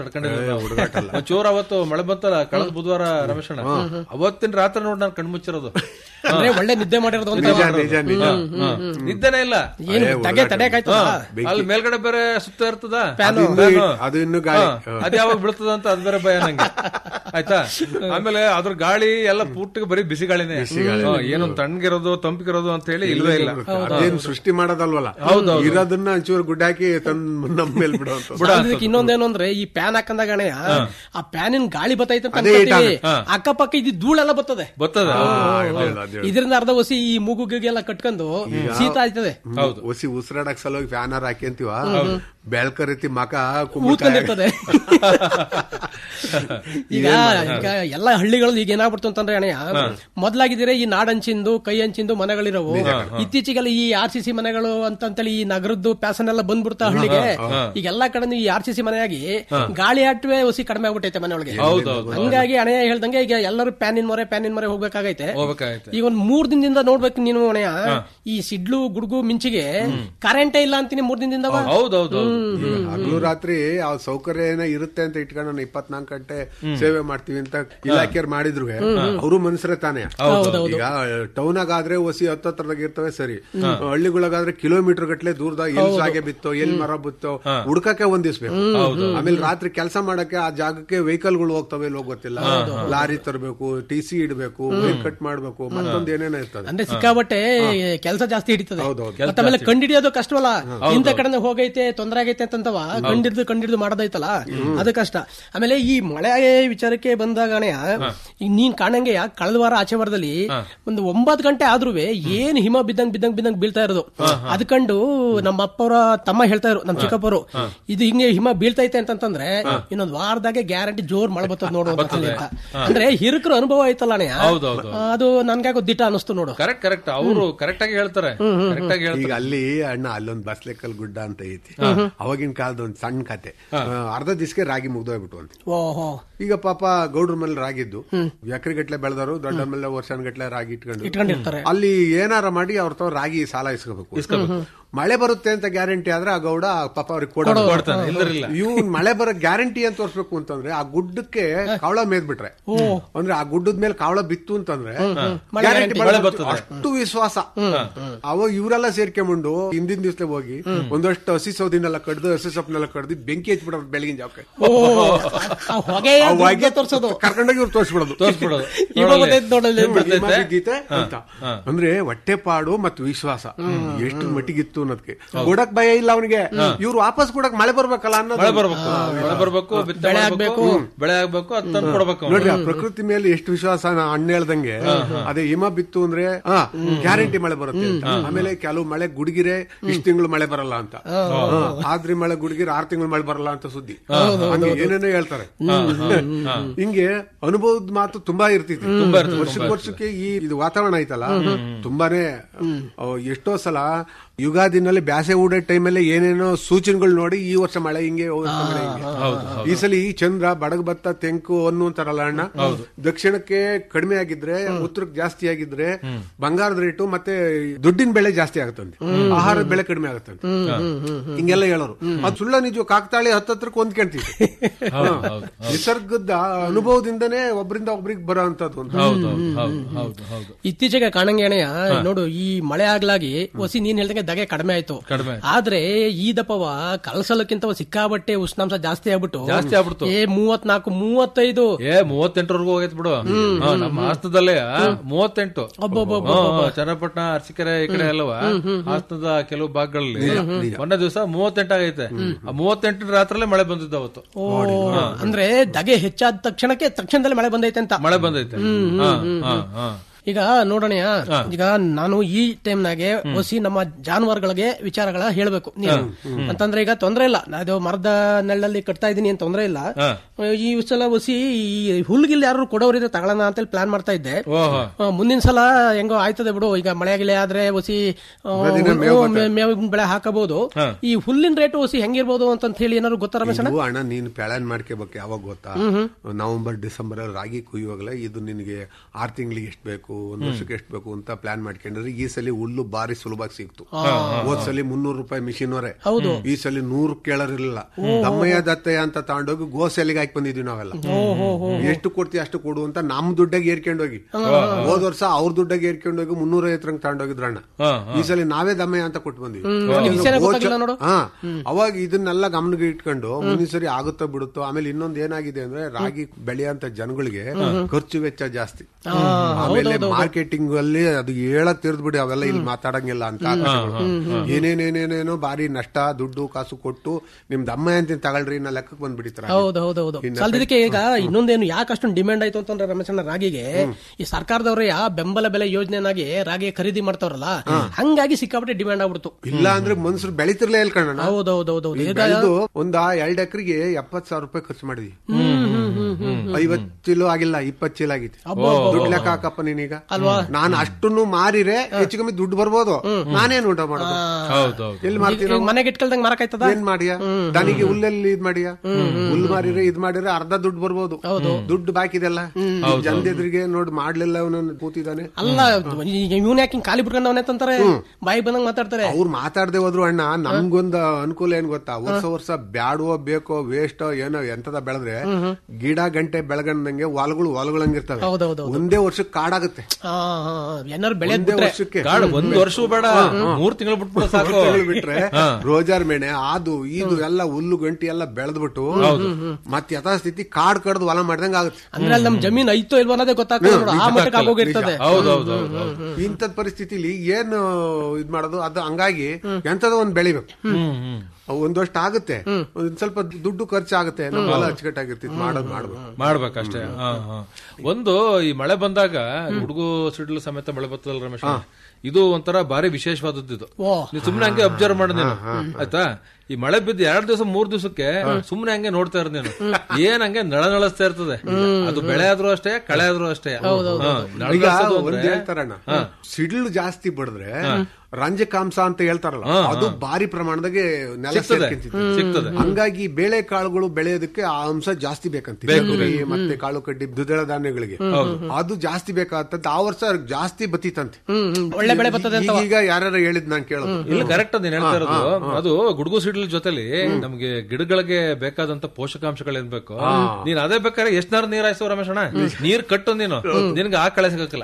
ತಡ್ಕೊಂಡಿದ್ದೀವಿ ಚೋರ್ ಅವತ್ತು ಮಳೆ ಬಂತಲ್ಲ ಕಳೆದ ಬುಧವಾರ ರಮೇಶಣ್ಣ ಅವತ್ತಿನ ರಾತ್ರಿ ನೋಡಿ ನಾನು ಕಣ್ಮುಚ್ಚಿರೋದು ಅಂದ್ರೆ ಒಳ್ಳೆ ನಿದ್ದೆ ಮಾಡಿರೋದು ಅಂತ ನಿಜ ನಿಜ ನಿಜ ಹಾ. ನಿದ್ದೆನೇ ಇಲ್ಲ ಏನು ಅದೇ ತಗೆ ಹೊರಗಡೆ. ತಡೆಯಕ್ಕಾಯ್ತದ ಅಲ್ಲಿ ಮೇಲ್ಗಡೆ ಬೇರೆ ಸುತ್ತ ಇರ್ತದ ಅದು ಇನ್ನು ಇಟ್- ಅದು ಇನ್ನು ಗಾಳಿ ಅದ್ ಯಾವಾಗ ಬೀಳ್ತದ ಅಂತ ಅದ್ ಬೇರೆ ಭಯ ನಂಗೆ ಆಯ್ತಾ ಆಮೇಲೆ ಅದ್ರ ಗಾಳಿ ಎಲ್ಲ ಪೂರ್ತಿಗೆ ಬರೀ ಬಿಸಿ ಗಾಳಿನೇ ಹಾ, ಏನು ತಣ್ಣಗಿರೋದು ತಂಪಿಗಿರೋದು ಅಂತ ಹೇಳಿ ಇಲ್ವೇ ಇಲ್ಲ ಅದೇನು ಸೃಷ್ಟಿ ಮಾಡೋದಲ್ವಲ್ಲ ಇರೋದನ್ನ ಒಂಚೂರು ಗುಡ್ಡಾಕಿ ತಂದ್ ನಮ್ಮ ಮೇಲೆ ಬಿಡುವಂತ ಅದಕ್ಕೆ ಇನ್ನೊಂದೇನು ಅಂದ್ರೆ ಈ ಪ್ಯಾನ್ ಹಾಕಂದಾಗ ಅಣ್ಣಯ್ಯ ಆ ಪ್ಯಾನಿನ ಗಾಳಿ ಬತ್ತೈತೆ ಅಂತ ಅದೇ ಅನ್ಕೋತೀವಿ. ಇಟ್ಟಾಗ. ಅಕ್ಕಪಕ್ಕ ಇದು ಧೂಳೆಲ್ಲ ಬರ್ತದೆ ಬರ್ತದ ಇದರಿಂದ ಅರ್ಧ ಹೊಸಿ ಈ ಮೂಗುಗೆಲ್ಲ ಕಟ್ಕೊಂಡು ಶೀತ ಆಯ್ತದೆ ಒಸಿ ಉಸಿರಾಡಕ್ ಸಲುವಾಗಿ ಫ್ಯಾನರ್ ಹಾಕ್ಯಂತೀವ ಬೆಳ್ಕ ರೀತಿ ಮಕ ಕುಂಬಳಕಾಯಿ ಊದ್ಕೊಂಡಿರ್ತದೆ ಈಗ ಈಗ ಎಲ್ಲ ಹಳ್ಳಿಗಳಲ್ಲಿ ಈಗ ಏನಾಗ್ಬಿಡ್ತು ಅಂತಂದ್ರೆ ಅಣ್ಣಯ್ಯ ಮೊದ್ಲಾಗಿದ್ರೆ ಈ ನಾಡಂಚಿಂದು ಕೈ ಹಂಚಿಂದು ಮನೆಗಳಿರವು ಇತ್ತೀಚೆಗೆಲ್ಲ ಈ ಆರ್ ಸಿ ಸಿ ಮನೆಗಳು ಅಂತಂತೇಳಿ ಈ ನಗರದ್ದು ಪ್ಯಾಸನ್ ಎಲ್ಲ ಬಂದ್ಬಿಡ್ತಾ ಹಳ್ಳಿಗೆ ಈಗ ಎಲ್ಲಾ ಕಡೆ ಈ ಆರ್ ಸಿ ಸಿ ಮನೆಯಾಗಿ ಗಾಳಿ ಆಟವೇ ಹೊಸಿ ಕಡಿಮೆ ಆಗ್ಬಿಟ್ಟೈತೆ ಮನೆಯೊಳಗೆ ಹೌದೌದು ಹಂಗಾಗಿ ಅಣೆಯ ಹೇಳ್ದಂಗೆ ಈಗ ಎಲ್ಲರೂ ಪ್ಯಾನಿನ ಮೊರೆ ಪ್ಯಾನಿನ ಮೊರೆ ಹೋಗ್ಬೇಕಾಗೈತೆ ಹೋಗ್ಬೇಕಾಯ್ತು ಈಗ ಒಂದ್ ಮೂರ್ ದಿನದಿಂದ ನೋಡ್ಬೇಕು ನೀನು ಅಣೆಯ ಈ ಸಿಡ್ಲು ಗುಡುಗು ಮಿಂಚಿಗೆ ಕರೆಂಟೇ ಇಲ್ಲ ಅಂತೀನಿ ಮೂರ್ ದಿನದಿಂದ ಹೌದೌದು ಹಗಲು ರಾತ್ರಿ ಆ ಸೌಕರ್ಯ ಏನೋ ಇರುತ್ತೆ ಅಂತ ಇಟ್ಕೊಂಡು ನಾನು ಇಪ್ಪತ್ನಾಲ್ಕು ಗಂಟೆ ಸೇವೆ ಮಾಡ್ತೀವಿ ಅಂತ ಇಲಾಖೆಯವ್ರು ಮಾಡಿದ್ರು ಅವರು ಮನುಷ್ಯರೇ ತಾನೇ ಈಗ ಟೌನ್ ಆಗಾದ್ರೆ ಒಸಿ ಹತ್ತತ್ರದಾಗ ಇರ್ತವೆ ಸರಿ ಹಳ್ಳಿಗಳಾಗಾದ್ರೆ ಕಿಲೋಮೀಟರ್ ಗಟ್ಲೆ ದೂರದ ಎಲ್ಲಿ ಸಾಗೆ ಬಿತ್ತೋ ಎಲ್ಲಿ ಮರ ಬಿತ್ತೋ ಹುಡ್ಕಕ್ಕೆ ಒಂದ್ ದಿವ್ಸ ಬೇಕು ಆಮೇಲೆ ರಾತ್ರಿ ಕೆಲಸ ಮಾಡಕ್ಕೆ ಆ ಜಾಗಕ್ಕೆ ವೆಹಿಕಲ್ ಗಳು ಹೋಗ್ತವೆ ಇಲ್ಲೋ ಗೊತ್ತಿಲ್ಲ ಲಾರಿ ತರಬೇಕು ಟಿ ಸಿ ಇಡಬೇಕು ವೈರ್ ಕಟ್ ಮಾಡ್ಬೇಕು ಮತ್ತೊಂದ್ ಏನೇನೋ ಇರ್ತದೆ ಅಂದ್ರೆ ಸಿಕ್ಕಾಬಟ್ಟೆ ಕೆಲಸ ಜಾಸ್ತಿ ಹಿಡಿತದೆ ಹೌದೌದು. ಮತ್ತೆ ಆಮೇಲೆ ಕಂಡಿಡಿಯೋದು ಕಷ್ಟವಲ್ಲ ಇಂಥ ಕಡೆ ಹೋಗೈತೆ ತೊಂದರೆ ಆಗೈತೆ ಅಂತಂತವ ಕಂಡಿಡ್ದು ಕಂಡಿಡ್ದು ಮಾಡೋದೈತಲ್ಲ ಅದು ಕಷ್ಟ ಆಮೇಲೆ ಈ ಮಳೆ ವಿಚಾರಕ್ಕೆ ಬಂದಾಗ ಅಣೆಯ ಈಗ ನೀನ್ ಕಾಣಂಗೆ ಕಳೆದ ವಾರ ಆಚೆ ವಾರದಲ್ಲಿ ಒಂದು ಒಂಬತ್ತು ಗಂಟೆ ಆದ್ರೂ ಏನ್ ಹಿಮ ಬಿದ್ದಂಗ್ ಬಿದ್ದಂಗ್ ಬಿದ್ದಂಗ್ ಬೀಳ್ತಾ ಇರೋದು ಅದ್ ಕಂಡು ನಮ್ಮ ಅಪ್ಪವರ ತಮ್ಮ ಹೇಳ್ತಾ ಇದ್ರು ನಮ್ ಚಿಕ್ಕಪ್ಪರು ಇದು ಹಿಂಗೆ ಹಿಮ ಬೀಳ್ತೈತೆ ಅಂತಂತಂದ್ರೆ ಇನ್ನೊಂದ್ ವಾರದಾಗೆ ಗ್ಯಾರಂಟಿ ಜೋರ್ ಮಳೆ ಬರ್ತದ ನೋಡು ಅಂತ ಹೇಳಿ ಅಂತ. ಅಂದ್ರೆ ಹಿರಕರು ಅನುಭವ ಐತಲ್ಲ ಅಣೆಯ ಹೌದೌದು ಅದು ನನ್ಗಾಗೋ ದಿಟ ಅನಿಸ್ತು ನೋಡು ಕರೆಕ್ಟ್ ಕರೆಕ್ಟ್ ಅವರು ಕರೆಕ್ಟ್ ಆಗಿ ಹೇಳ್ತಾರೆ ಕರೆಕ್ಟ್ ಆಗಿ ಹೇಳ್ತಾರೆ ಈಗ ಅಲ್ಲಿ ಅಣ್ಣ ಅಲ್ಲೊಂದ್ ಬಸ್ಲೆಕ್ಕಲ್ ಗುಡ್ಡ ಅಂತ ಐತಿ ಅವಾಗಿನ ಕಾಲದ ಒಂದ್ ಸಣ್ಣ ಕತೆ ಆ, ಅರ್ಧ ದಿವಸಕ್ಕೆ ರಾಗಿ ಮುಗ್ದೋಗ್ಬಿಟ್ಟು ಅಂತ ಓಹೋ ಈಗ ಪಾಪ ಗೌಡ್ರ ಮೇಲೆ ರಾಗಿದ್ದು ಎಕರೆಗಟ್ಲೆ ಬೆಳೆದವರು ದೊಡ್ಡ ಮೇಲೆ ವರ್ಷಗಟ್ಲೆ ರಾಗಿ ಇಟ್ಕೊಂಡು ಇಟ್ಕೊಂಡಿರ್ತಾರೆ ಅಲ್ಲಿ ಏನಾರ ಮಾಡಿ ಅವ್ರ ತವ ರಾಗಿ ಸಾಲ ಇಸ್ಕೋಬೇಕು ಮಳೆ ಬರುತ್ತೆ ಅಂತ ಗ್ಯಾರಂಟಿ ಆದ್ರೆ ಆ ಗೌಡ ಪಾಪ ಅವ್ರಿಗೆ ಕೊಡೋದು ಕೊಡ್ತಾನೆ ಇಲ್ಲರಿಲ್ಲ ಇವ್ ಮಳೆ ಬರೋ ಗ್ಯಾರಂಟಿ ಅಂತ ತೋರ್ಸ್ಬೇಕು ಅಂತಂದ್ರೆ ಆ ಗುಡ್ಡಕ್ಕೆ ಕಾವಳ ಮೇದ್ಬಿಟ್ರೆ ಅಂದ್ರೆ ಆ ಗುಡ್ಡದ ಮೇಲೆ ಕಾವಳ ಬಿತ್ತು ಅಂತಂದ್ರೆ ಗ್ಯಾರಂಟಿ ಮಳೆ ಬರ್ತದೆ ಅಷ್ಟು ವಿಶ್ವಾಸ ಅವಾಗ ಇವರೆಲ್ಲ ಸೇರ್ಕೊಂಡ್ಬಂಡು ಹಿಂದಿನ ದಿವ್ಸಲೆ ಹೋಗಿ ಒಂದಷ್ಟು ಹಸಿ ಸೌದಿನೆಲ್ಲ ಕಡ್ದು ಹಸಿ ಸೊಪ್ಪನೆಲ್ಲ ಕಡ್ದು ಬೆಂಕಿ ಹಚ್ಬಿಡೋದು ಬೆಳಗಿನ ಜಾವಕ್ಕೆ ಓ, ಆ ಹೊಗೆ ಆ ಹೊಗೆ ತೋರ್ಸೋದು ಕರ್ಕೊಂಡೋಗಿ ಇವ್ರು ತೋರಿಸ್ಬಿಡೋದು ತೋರ್ಸ್ಬಿಡೋದು ಇವಾಗ ಗೊತ್ತಾಯ್ತು ನೋಡಲ್ಲಿ. ಹಿಮ ಬಿದ್ದೈತೆ ಅಂತ ಅಂದ್ರೆ ಹೊಟ್ಟೆಪಾಡು ಮತ್ತು ವಿಶ್ವಾಸ ಎಷ್ಟು ಮಟ್ಟಿಗಿತ್ತು ಅನ್ನೋದಕ್ಕೆ ಕೊಡಕ್ ಭಯ ಇಲ್ಲ ಅವನಿಗೆ ಇವ್ರು ವಾಪಸ್ ಕೊಡಕ್ ಮಳೆ ಬರ್ಬೇಕಲ್ಲ ಮಳೆ ಅನ್ನೋದು ಬರ್ಬೇಕು ಮಳೆ ಬರ್ಬೇಕು ಬಿತ್ತನೆ ಬೆಳೆ ಮಾಡ್ಬೇಕು, ಆಗ್ಬೇಕು. ಬೆಳೆ ಆಗ್ಬೇಕು ಅದ್ ತಂದು ಕೊಡ್ಬೇಕು ಅವ್ನು. ನೋಡ್ರಿ ಆ ಪ್ರಕೃತಿ ಮೇಲೆ ಎಷ್ಟು ವಿಶ್ವಾಸ ನಾ ಅಣ್ಣ ಹೇಳ್ದಂಗೆ ಅದೇ ಹಿಮ ಬಿತ್ತು ಅಂದ್ರೆ ಹಾ ಗ್ಯಾರಂಟಿ ಮಳೆ ಬರುತ್ತೆ ಅಂತ ಆಮೇಲೆ ಕೆಲವು ಮಳೆ ಗುಡುಗಿರೆ ಇಷ್ಟು ತಿಂಗಳು ಮಳೆ ಬರಲ್ಲ ಅಂತ ಹಾ, ಆದ್ರಿ ಮಳೆ ಗುಡುಗಿರೆ ಆರ್ ತಿಂಗಳು ಮಳೆ ಬರಲ್ಲ ಅಂತ ಸುದ್ದಿ ಹಂಗೆ ಏನೇನೋ ಹೇಳ್ತಾರೆ ಹಿಂಗೆ ಅನುಭವದ ಮಾತು ತುಂಬಾ ಇರ್ತಿತ್ತು ವರ್ಷಕ್ಕೆ ವರ್ಷಕ್ಕೆ ಈ ಇದು ವಾತಾವರಣ ಐತಲ್ಲ ತುಂಬಾನೇ ಅಹ್, ಎಷ್ಟೋ ಸಲ ಯುಗಾದಿನಲ್ಲಿ ಬ್ಯಾಸೆ ಊಡೋ ಟೈಮಲ್ಲಿ ಏನೇನೋ ಸೂಚನೆಗಳು ನೋಡಿ ಈ ವರ್ಷ ಮಳೆ ಹಿಂಗೆ ಹೋದ ವರ್ಷ ಮಳೆ ಹಿಂಗೆ ಈ ಸಲ ಈ ಚಂದ್ರ ಬಡಗ್ ಬತ್ತ ತೆಂಕು ಅನ್ನು ಅಂತಾರಲ್ಲ ಅಣ್ಣ ದಕ್ಷಿಣಕ್ಕೆ ಕಡಿಮೆ ಆಗಿದ್ರೆ ಉತ್ತರಕ್ಕೆ ಜಾಸ್ತಿ ಆಗಿದ್ರೆ ಬಂಗಾರದ ರೇಟು ಮತ್ತೆ ದುಡ್ಡಿನ ಬೆಲೆ ಜಾಸ್ತಿ ಆಗುತ್ತಂತೆ ಆಹಾರದ ಬೆಲೆ ಕಡಿಮೆ ಆಗುತ್ತಂತೆ ಹಿಂಗೆಲ್ಲ ಹೇಳೋರು ಅದು ಸುಳ್ಳ ನಿಜ ಕಾಕ್ತಾಳಿ ಹತ್ತತ್ರಕ್ಕೆ ಹೊಂದ್ಕೊಂತೀವಿ ನಿಸರ್ಗದ ಅನುಭವದಿಂದನೇ ಒಬ್ಬರಿಂದ ಒಬ್ರಿಗೆ ಬರೋ ಅಂತದ್ದು ಅಂತ ಹೌದು ಹೌದು ಹೌದು ಹೌದು ಹೌದು ಇತ್ತೀಚೆಗೆ ಕಾಣಂಗೆ ಅಣೆಯ ನೋಡು ಈ ಮಳೆ ಆಗ್ಲಾಗಿ ಹೊಸಿ ನೀನ್ ಹೇಳ್ದಂಗೆ ದಗೆ ಕಡಿಮೆ ಆಯ್ತು ಕಡಿಮೆ ಆದ್ರೆ ಈ ದಪ್ಪವ ಕಲಸಲಕ್ಕಿಂತ ಸಿಕ್ಕಾಬಟ್ಟೆ ಉಷ್ಣಾಂಶ ಜಾಸ್ತಿ ಆಗ್ಬಿಟ್ಟು ಜಾಸ್ತಿ ಆಗ್ಬಿಡ್ತು. ಏ ಮೂವತ್ನಾಲ್ಕು ಮೂವತ್ತೈದು ಏ ಮೂವತ್ತೆಂಟರವರೆಗೂ ಹೋಗೈತ್ ಬಿಡು ಹಾ, ನಮ್ಮ ಹಾಸನದಲ್ಲೇ ಮೂವತ್ತೆಂಟು ಅಬ್ಬಬ್ಬಬ್ಬ. ಹಾ, ಚನ್ನಪಟ್ಟಣ ಅರಸೀಕೆರೆ ಈ ಕಡೆ ಅಲ್ಲವ ಹಾಸನದ ಕೆಲವು ಭಾಗಗಳಲ್ಲಿ ಮೊನ್ನೆ ದಿವಸ ಮೂವತ್ತೆಂಟು ಆಗೈತೆ ಆ ಮೂವತ್ತೆಂಟು ರಾತ್ರಲ್ಲೇ ಮಳೆ ಬಂದಿದ್ದು ಅವತ್ತು ಓ ಅಂದ್ರೆ ದಗೆ ಹೆಚ್ಚಾದ ತಕ್ಷಣಕ್ಕೆ ತಕ್ಷಣದಲ್ಲಿ ಮಳೆ ಬಂದೈತೆ ಅಂತ ಮಳೆ ಬಂದೈತೆ ಹಾ, ಹಾ, ಹಾ. ಈಗ ನೋಡೋಣ ಈಗ ನಾನು ಈ ಟೈಮ್ನಾಗೆ ಹೊಸಿ ನಮ್ಮ ಜಾನುವಾರುಗಳಿಗೆ ವಿಚಾರಗಳ ಹೇಳ್ಬೇಕು ನೀವು ಅಂತಂದ್ರೆ ಈಗ ತೊಂದ್ರೆ ಇಲ್ಲ ಅದು ಮರದ ನೆಳ್ಳಲ್ಲಿ ಕಟ್ತಾ ಇದೀನಿ ಅಂತ ತೊಂದ್ರೆ ಇಲ್ಲ ಈ ಸಲ ಹೊಸಿ ಈ ಹುಲ್ಗಿಲ್ ಯಾರು ಕೊಡೋರಿದ್ರೆ ತಗೊಳ್ಳೋಣ ಅಂತ ಪ್ಲಾನ್ ಮಾಡ್ತಾ ಇದ್ದೆ ಓಹೋ ಆ, ಮುಂದಿನ ಸಲ ಹೆಂಗೋ ಆಯ್ತದೆ ಬಿಡು ಈಗ ಮಳೆ ಗಿಳೆ ಆದ್ರೆ ಹೊಸಿ ಆ, ಮೇ- ಮೇವಿನ ಬೆಳೆ ಹಾಕಬಹುದು ಈ ಹುಲ್ಲಿನ ರೇಟ್ ಹೊಸಿ ಹೆಂಗಿರ್ಬೋದು ಅಂತ ಹೇಳಿ ಏನಾದ್ರು ಗೊತ್ತಾ ರಮೇಶ್ ಅಣ್ಣ? ಇದು ಅಣ್ಣ ನೀನು ಪ್ಲಾನ್ ಮಾಡ್ಕೋಬೇಕು ಯಾವಾಗ ಗೊತ್ತಾ ನವೆಂಬರ್ ಡಿಸೆಂಬರ್ ಅಲ್ಲಿ ರಾಗಿ ಕುಯ್ಯುವಾಗಲೇ ಇದು ನಿನಗೆ ಆರ್ ತಿಂಗಳಿಗೆ ಎಷ್ಟು ಬೇಕು ಬೇಕು ಒಂದ್ ವರ್ಷಕ್ಕೆ ಎಷ್ಟು ಬೇಕು ಅಂತ ಪ್ಲಾನ್ ಮಾಡ್ಕೊಂಡ್ರೆ ಈ ಸಲ ಹುಲ್ಲು ಬಾರಿ ಸುಲಭವಾಗಿ ಸಿಕ್ತು ಹೋದ್ ಸಲ ಮುನ್ನೂರು ರೂಪಾಯಿ ಮಿಷಿನ್ ಅವರೇ ಹೌದು. ಈ ಸಲ ನೂರು ಕೇಳರಿರ್ಲಿಲ್ಲ ದಮ್ಮಯ್ಯ ದತ್ತಯ್ಯ ಅಂತ ತಗೊಂಡೋಗಿ ಗೋ ಸೆಲಿಗೆ ಹಾಕಿ ಬಂದಿದ್ವಿ ನಾವೆಲ್ಲ ಎಷ್ಟು ಕೊಡ್ತೀವಿ ಅಷ್ಟು ಕೊಡು ಅಂತ ನಮ್ ದುಡ್ಡಾಗ ಏರ್ಕೊಂಡೋಗಿ ಹೋದ್ ವರ್ಷ ಅವ್ರ ದುಡ್ಡಾಗ ಏರ್ಕೊಂಡೋಗಿ ಮುನ್ನೂರ ಐವತ್ತರಂಗ್ ತಗೊಂಡೋಗಿದ್ರು ಅಣ್ಣ ಈ ಸಲ ನಾವೇ ದಮ್ಮಯ್ಯ ಅಂತ ಕೊಟ್ಟು ಬಂದ್ವಿ ಈ ವಿಷಯನೇ ಗೋ ಗೊತ್ತಾಗಿಲ್ಲ ಚ- ನೋಡು. ಹಾ ಅವಾಗ ಇದನ್ನೆಲ್ಲ ಗಮನಕ್ಕೆ ಇಟ್ಕೊಂಡು ಮುಂದಿನ ಸರಿ ಆಗುತ್ತೋ ಬಿಡುತ್ತೋ ಆಮೇಲೆ ಇನ್ನೊಂದ್ ಏನಾಗಿದೆ ಅಂದ್ರೆ ರಾಗಿ ಬೆಳೆಯಂತ ಜನಗಳಿಗೆ ಖರ್ಚು ವೆಚ್ಚ ಜಾಸ್ತಿ ಆಮೇಲೆ ಮಾರ್ಕೆಟಿಂಗ್ ಅಲ್ಲಿ ಅದು ಹೇಳಕ್ ತಿರ್ದ್ಬಿಡಿ ಅವೆಲ್ಲ ಇಲ್ಲಿ ಮಾತಾಡಂಗಿಲ್ಲ ಅಂತ ಏನೇನೇನೇನೇನೋ ಬಾರಿ ನಷ್ಟ ದುಡ್ಡು ಕಾಸು ಕೊಟ್ಟು ನಿಮ್ದು ಅಮ್ಮ ಅಂತ ತಗೊಳ್ರಿ ನಾ ಲೆಕ್ಕಕ್ಕೆ ಬಂದ್ಬಿಡಿತಾರ ಹೌದು ಹೌದು ಹೌದು ಸಲ್ದಿದ್ದಕ್ಕೆ ಈಗ ಇನ್ನೊಂದೇನು ಯಾಕೆ ಅಷ್ಟೊಂದು ಡಿಮ್ಯಾಂಡ್ ಆಯ್ತು ಅಂತಂದ್ರೆ ರಮೇಶಣ್ಣ ರಾಗಿಗೆ ಈ ಸರ್ಕಾರದವ್ರೆ ಯಾ ಬೆಂಬಲ ಬೆಲೆ ಯೋಜನೆನಾಗಿ ರಾಗಿ ಖರೀದಿ ಮಾಡ್ತಾವ್ರಲ್ಲ ಹಂಗಾಗಿ ಸಿಕ್ಕಾಪಟ್ಟೆ ಡಿಮ್ಯಾಂಡ್ ಆಗ್ಬಿಡ್ತು ಇಲ್ಲ ಅಂದ್ರೆ ಮನುಷ್ಯರು ಬೆಳಿತಿರ್ಲೇ ಇಲ್ಲ ಕಣ್ಣ ಹೌದು ಹೌದು ಹೌದು ಹೌದು ಈಗ ಬೆಳೆದು ಒಂದ ಎರಡ್ ಎಕರೆಗೆ ಎಪ್ಪತ್ ಸಾವಿರ ರೂಪಾಯಿ ಖರ್ಚು ಮಾಡಿದ್ವಿ ಐವತ್ ಚೀಲ ಆಗಿಲ್ಲ ಇಪ್ಪತ್ ಚೀಲ ಆಗಿತ್ತು ದುಡ್ಡು ಲೆಕ್ಕ ಹಾಕಪ್ಪ ನೀನೀಗ ಅಲ್ವಾ? ನಾನು ಅಷ್ಟನ್ನು ಮಾರಿರೆ ಹೆಚ್ಚು ಕಮ್ಮಿ ದುಡ್ಡು ಬರ್ಬೋದು ನಾನೇನ್ ಊಟ ಮಾಡೋದು ಹೌದೌದು ಎಲ್ಲಿ ಮಾಡ್ತೀನಿ ಈಗ ಮನೆಗೆ ಇಟ್ಕೊಳ್ದಂಗ್ ಮರಕಾಯ್ತದ ಏನ್ ಮಾಡಿಯ ದನಿಗೆ ಹುಲ್ಲೆಲ್ಲಿ ಇದ್ ಮಾಡಿಯ ಹುಲ್ ಮಾರಿದ್ರೆ ಇದ್ ಮಾಡಿದ್ರೆ ಅರ್ಧ ದುಡ್ಡು ಬರ್ಬೋದು ದುಡ್ಡು ಬಾಕಿ ಇದೆಲ್ಲ ಜನದ ಎದುರಿಗೆ ನೋಡಿ ಮಾಡ್ಲಿಲ್ಲ ಅವನನ್ನು ಕೂತಿದ್ದಾನೆ ಅಲ್ಲ ಇವನ್ ಯಾಕೆ ಹಿಂಗ್ ಖಾಲಿ ಬಿಟ್ಕೊಂಡವನೇ ಅಂತಾರೆ ಬಾಯಿ ಬಂದಂಗ್ ಮಾತಾಡ್ತಾರೆ ಅವ್ರು ಮಾತಾಡದೆ ಹೋದ್ರು ಅಣ್ಣ ನಮ್ಗೊಂದ್ ಅನುಕೂಲ ಏನ್ ಗೊತ್ತಾ ವರ್ಷ ವರ್ಷ ಬ್ಯಾಡವೋ ಬೇಕೋ ವೇಸ್ಟ್ ಏನೋ ಎಂತದ ಬೆಳೆದ್ರೆ ಗಿಡ ಗಂಟೆ ಬೆಳಗಂಡಂಗೆ ಹೊಲಗಳು ಹೊಲಗಳಂಗಿರ್ತವೆ ಹೌದೌದು ಒಂದೇ ವರ್ಷಕ್ಕೆ ಕಾಡಾಗುತ್ತೆ ಹಾ, ಹಾ, ಹಾ. ಏನಾದ್ರು ಬೆಳೆ ಒಂದೇ ವರ್ಷಕ್ಕೆ ಕಾಡು ಒಂದ್ ವರ್ಷವೂ ಬೇಡ ಮೂರ್ ತಿಂಗಳು ಬಿಟ್ಬಿಟ್ಟು ಸಾಕು ತಿಂಗಳು ಬಿಟ್ರೆ ರೋಜಾರ್ ಮೇಣೆ ಅದು ಇದು ಎಲ್ಲ ಹುಲ್ಲು ಗಂಟಿ ಎಲ್ಲ ಬೆಳೆದ್ಬಿಟ್ಟು ಮತ್ತೆ ಯಥಾಸ್ಥಿತಿ ಕಾಡ್ ಕಡ್ದು ಹೊಲ ಮಾಡ್ದಂಗ ಆಗುತ್ತೆ ಅಂದ್ರೆ ಅಲ್ಲಿ ನಮ್ ಜಮೀನ್ ಐತೋ ಇಲ್ವೋ ಅನ್ನೋದೇ ಗೊತ್ತಾಗ್ತದೆ ನೋಡು ಆ ಮಟ್ಟಕ್ಕೆ ಆಗೋಗಿರ್ತದೆ ಹೌದೌದು ಹೌದು ಇಂಥದ್ ಪರಿಸ್ಥಿತಿಲಿ ಏನು ಇದ್ ಮಾಡೋದು ಅದು ಹಂಗಾಗಿ ಎಂತದೋ ಒಂದ್ ಬೆಳಿಬೇಕು ಹ್ಮ್ ಹ್ಮ್ ಒಂದಷ್ಟು ಆಗುತ್ತೆ ಒಂದ್ ಸ್ವಲ್ಪ ದುಡ್ಡು ಖರ್ಚಾಗುತ್ತೆ ನಮ್ಮ ಹೊಲ ಅಚ್ಚುಕಟ್ಟಾಗಿರ್ತಿತ್ತು ಮಾಡೋದು ಮಾಡ್ಬೇಕು ಮಾಡ್ಬೇಕಷ್ಟೇ ಹಾ, ಹಾ. ಒಂದು ಈ ಮಳೆ ಬಂದಾಗ ಹುಡುಗು ಸಿಡ್ಲು ಸಮೇತ ಮಳೆ ಬರ್ತದಲ್ಲ ರಮೇಶ್ ಇದು ಒಂಥರ ಭಾರಿ ವಿಶೇಷವಾದದ್ದು ಇದು ಓ. ನೀವ್ ಸುಮ್ನೆ ಹಂಗೆ ಅಬ್ಸರ್ವ್ ಮಾಡ ನೀನು ಆಯ್ತಾ ಈ ಮಳೆ ಬಿದ್ದು ಎರಡ್ ದಿವಸ ಮೂರ್ ದಿವಸಕ್ಕೆ ಸುಮ್ನೆ ಹಂಗೆ ನೋಡ್ತಾ ಇರೋದು ನೀನು ಏನ್ ಹಂಗೆ ನಳ ನಳಸ್ತಾ ಇರ್ತದೆ ಅದು ಬೆಳೆ ಆದ್ರೂ ಅಷ್ಟೇ ಕಳೆ ಆದ್ರೂ ಅಷ್ಟೇ ಹಾ, ನಳ ಈಗ ನಳ್ಸೋದು ಒಂದ್ ಅಂದ್ರೆ ಹೇಳ್ತಾರಣ್ಣ ಸಿಡ್ಲು ಜಾಸ್ತಿ ಬಡಿದ್ರೆ ರಂಜಕಾಂಶ ಅಂತ ಹೇಳ್ತಾರಲ್ಲ ಅದು ಭಾರಿ ಪ್ರಮಾಣದಾಗೆ ನೆಲ ಸಿಗ್ತದೆ ಸೇರ್ಕೊಂತಿತ್ತು. ಸಿಗ್ತದೆ ಹಂಗಾಗಿ ಬೇಳೆ ಕಾಳುಗಳು ಬೆಳೆಯೋದಕ್ಕೆ ಆ ಅಂಶ ಜಾಸ್ತಿ ಬೇಕಂತ ಕುರಿ ಮತ್ತೆ ಕಾಳು ಕಡ್ಡಿ ದ್ವಿದಳ ಧಾನ್ಯಗಳಿಗೆ ಅದು ಜಾಸ್ತಿ ಬೇಕಾಗ್ತದೆ ಆ ವರ್ಷ ಜಾಸ್ತಿ ಬತ್ತಿತ್ತಂತೆ ಹ್ಮ್ ಹ್ಮ್. ಒಳ್ಳೆ ಬೆಳೆ ಬರ್ತದೆ ಅಂತ ಈಗ ಯಾರು ಹೇಳಿದ್ ನಾನ್ ಕೇಳೋದು ಇಲ್ಲ ಕರೆಕ್ಟ್ ನೀನ್ ಹೇಳ್ತಾ ಇರೋದು ಅದು ಗುಡುಗು ಸಿಡ್ಲ ಜೊತೆಲಿ ನಮ್ಗೆ ಗಿಡಗಳಿಗೆ ಬೇಕಾದಂತ ಪೋಷಕಾಂಶಗಳೇನ್ ಬೇಕು ನೀನ್ ಅದೇ ಬೇಕಾದ್ರೆ ಎಷ್ಟಾರು ನೀರ್ ಹಾಯ್ಸೋ ರಮೇಶ್ ಅಣ್ಣ ನೀರ್ ಕಟ್ಟು ನೀನು ನಿನ್ಗೆ ಆ ಕಳೆ ಸಿಗಕ್ಕಿಲ್ಲ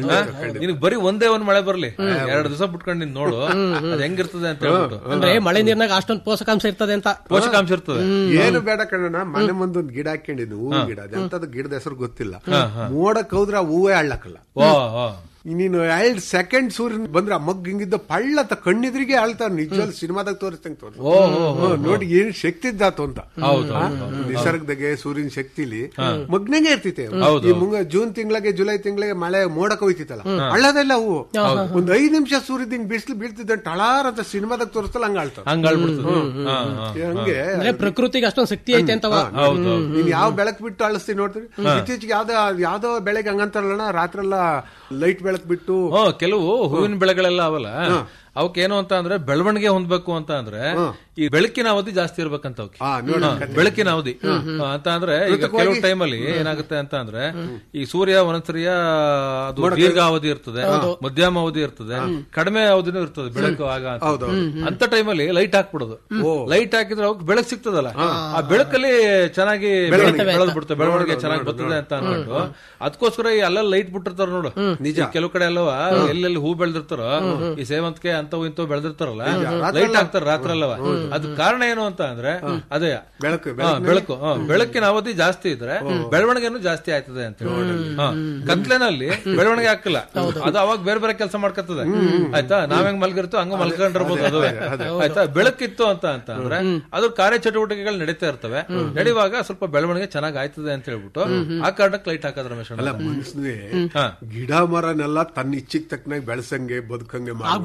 ನಿನಗ್ ಬರೀ ಒಂದೇ ಒಂದ್ ಮಳೆ ಬರ್ಲಿ ಎರಡ್ ದಿವಸ ಬಿಟ್ಕೊಂಡು ನೀನ್ ನೋಡು ಅದ್ ಹೆಂಗಿರ್ತದೆ ಅಂತ ಹೇಳ್ಬಿಟ್ಟು ಅಂದ್ರೆ ಮಳೆ ನೀರ್ನಾಗ ಅಷ್ಟೊಂದು ಪೋಷಕಾಂಶ ಇರ್ತದೆ ಅಂತ ಪೋಷಕಾಂಶ ಇರ್ತದೆ ಏನು ಬೇಡ ಕಣ್ಣಣ್ಣ ಮನೆ ಮುಂದೆ ಒಂದ್ ಗಿಡ ಹಾಕೊಂಡಿದ್ದು ಹೂವಿನ ಗಿಡ ಅದೆಂತದ ಗಿಡದ ಹೆಸರು ಗೊತ್ತಿಲ್ಲ ಮೋಡಕ್ ಹೋದ್ರೆ ಆ ಹೂವೇ ಅಳ್ಳಕ್ಕಲ್ಲ ಓ ಓ. ನೀನು ಎರಡ್ ಸೆಕೆಂಡ್ ಸೂರ್ಯನ್ ಬಂದ್ರೆ ಆ ಮಗ್ ಹಿಂಗಿದ್ದ ಪಳ್ಳತ್ತ ಕಣ್ಣಿದ್ರಿಗೆ ಅಳ್ತಾವ ನಿಜವಾಗ್ ಸಿನಿಮಾದಾಗ ತೋರಿಸ್ತಂಗ್ ತೋರಿಸ್ ಓ ಓ ನೋಡಿ ಏನ್ ಶಕ್ತಿ ಇದ್ದಾತು ಅಂತ ಹೌದು ಆ? ನಿಸರ್ಗದಾಗೆ ಸೂರ್ಯನ ಶಕ್ತಿಲಿ ಮಗ್ನಂಗೆ ಇರ್ತೈತೆ ಈ ಮುಂಗ ಜೂನ್ ತಿಂಗಳಿಗೆ ಜುಲೈ ತಿಂಗಳಿಗೆ ಮಳೆ ಮೋಡಕ್ ಹೋಯ್ತಿತ್ತಲ್ಲ ಅಳ್ಳದಲ್ಲ ಹೂವು ಒಂದ್ ಐದ್ ನಿಮಿಷ ಸೂರ್ಯದ ಹಿಂಗ್ ಬಿಸಿಲು ಬೀಳ್ತಿದ್ದ ಟಳಾರ್ ಅಂತ ಸಿನಿಮಾದಾಗ ತೋರಿಸ್ತಲ್ಲ ಹಂಗ ಅಳ್ತಾವ ಹಂಗ ಆಳ್ಬಿಡ್ತದೆ ಹಾ, ಹಾ. ಹಂಗೆ ಅಂದ್ರೆ ಪ್ರಕೃತಿಗೆ ಅಷ್ಟೊಂದು ಶಕ್ತಿ ಐತೆ ಅಂತವ ಹೌದು ನೀನ್ ಯಾವ ಬೆಳಕ್ ಬಿಟ್ಟು ಅಳಿಸ್ತೀನಿ ನೋಡ್ತೀರಿ ಇತ್ತೀಚೆಗೆ ಯಾವ್ದೋ ಯಾವ್ದೋ ಬೆಳಗ್ಗೆ ಹಂಗಂತಾರಲ್ಲ ರಾತ್ರಿ ಎಲ್ಲ ಲೈಟ್ ಬೆಳಕ್ ಬಿಟ್ಟು ಹ್ಮ್ ಕೆಲವು ಹೂವಿನ ಬೆಳೆಗಳೆಲ್ಲ ಅವಲ್ಲ ಅವಕ್ಕೇನು ಅಂತ ಅಂದ್ರೆ ಬೆಳವಣಿಗೆ ಹೊಂದ್ಬೇಕು ಅಂತ ಅಂದ್ರೆ ಈ ಬೆಳಕಿನ ಅವಧಿ ಜಾಸ್ತಿ ಇರ್ಬೇಕಂತ ಅವಕ್ಕೆ ಹಾ, ನೋಡಿ ಹಾ, ಬೆಳಕಿನ ಅವಧಿ ಹಾ, ಅಂತ ಅಂದ್ರೆ ಈಗ ಕೆಲವು ಟೈಮಲ್ಲಿ ಏನಾಗುತ್ತೆ ಅಂತ ಅಂದ್ರೆ ಈ ಸೂರ್ಯ ಒಂದೊಂದ್ಸರಿಯ ಅದು ದೀರ್ಘಾವಧಿ ಇರ್ತದೆ ಮಧ್ಯಮ ಅವಧಿ ಇರ್ತದೆ ಕಡಿಮೆ ಅವಧಿನೂ ಇರ್ತದೆ ಬೆಳಕು ಆಗ ಅಂತ. ಅಂತ ಟೈಮಲ್ಲಿ ಲೈಟ್ ಹಾಕ್ಬಿಡೋದು ಲೈಟ್ ಹಾಕಿದ್ರೆ ಅವಕ್ಕೆ ಬೆಳಕು ಸಿಗ್ತದಲ್ಲ ಆ ಬೆಳಕಲ್ಲಿ ಚೆನ್ನಾಗಿ ಬೆಳೆದ್ ಬಿಡ್ತದೆ ಬೆಳವಣಿಗೆ ಚೆನ್ನಾಗಿ ಬರ್ತದೆ ಅಂತ ಅನ್ಕೊಂಡು ಅದಕ್ಕೋಸ್ಕರ ಈ ಅಲ್ಲೆಲ್ಲ ಲೈಟ್ ಬಿಟ್ಟಿರ್ತಾರ ನೋಡು ನಿಜ ಕೆಲವು ಕಡೆ ಅಲ್ಲವ ಎಲ್ಲೆಲ್ಲಿ ಹೂ ಬೆಳೆದಿರ್ತಾರೋ ಈ ಸೇವಂತಿಗೆ ಅಂತವು ಇಂತವು ಬೆಳೆದಿರ್ತಾರಲ್ಲ ಲೈಟ್ ಹಾಕ್ತಾರ ರಾತ್ರಿ ಅಲ್ಲವ ಅದ್ ಕಾರಣ ಏನು ಅಂತ ಅಂದ್ರೆ ಅದೇ ಬೆಳಕು ಹಾ, ಬೆಳಕು ಹಾ, ಬೆಳಕಿನ ಅವಧಿ ಜಾಸ್ತಿ ಇದ್ರೆ ಬೆಳವಣಿಗೆನೂ ಜಾಸ್ತಿ ಆಯ್ತದೆ ಅಂತ ಹೇಳಿ ಹಾ, ಕತ್ಲೆನಲ್ಲಿ ಬೆಳವಣಿಗೆ ಹಾಕಿಲ್ಲ ಅದು ಅವಾಗ ಬೇರೆ ಬೇರೆ ಕೆಲಸ ಮಾಡ್ಕೊತದೆ ಆಯ್ತಾ ನಾವ್ ಹೆಂಗ್ ಮಲ್ಗಿರ್ತೋ ಹಂಗ ಮಲ್ಕೊಂಡಿರ್ಬೋದು ಅದುವೇ ಆಯ್ತಾ ಬೆಳಕಿತ್ತು ಅಂತ ಅಂತ ಅಂದ್ರೆ ಅದ್ರ ಕಾರ್ಯಚಟುವಟಿಕೆಗಳು ನಡೀತಾ ಇರ್ತವೆ ನಡೆಯುವಾಗ ಸ್ವಲ್ಪ ಬೆಳವಣಿಗೆ ಚೆನ್ನಾಗ್ ಆಯ್ತದೆ ಅಂತ ಹೇಳ್ಬಿಟ್ಟು ಆ ಕಾರಣಕ್ಕೆ ಲೈಟ್ ಹಾಕದ್ರ ರಮೇಶ್ ಅಲ್ಲ ಮನುಷ್ಯನಿಗೆ ಹಾ. ಗಿಡ ಮರನೆಲ್ಲ ತನ್ನ ಇಚ್ಛಿಗೆ ತಕ್ಕನಾಗಿ ಬೆಳೆಸಂಗೆ ಬದುಕಂಗೆ ಮಾಡ್ಬಿಡ್ತಾನೆ. ಆಗ್ಬಿಡ್ತಲ್ಲ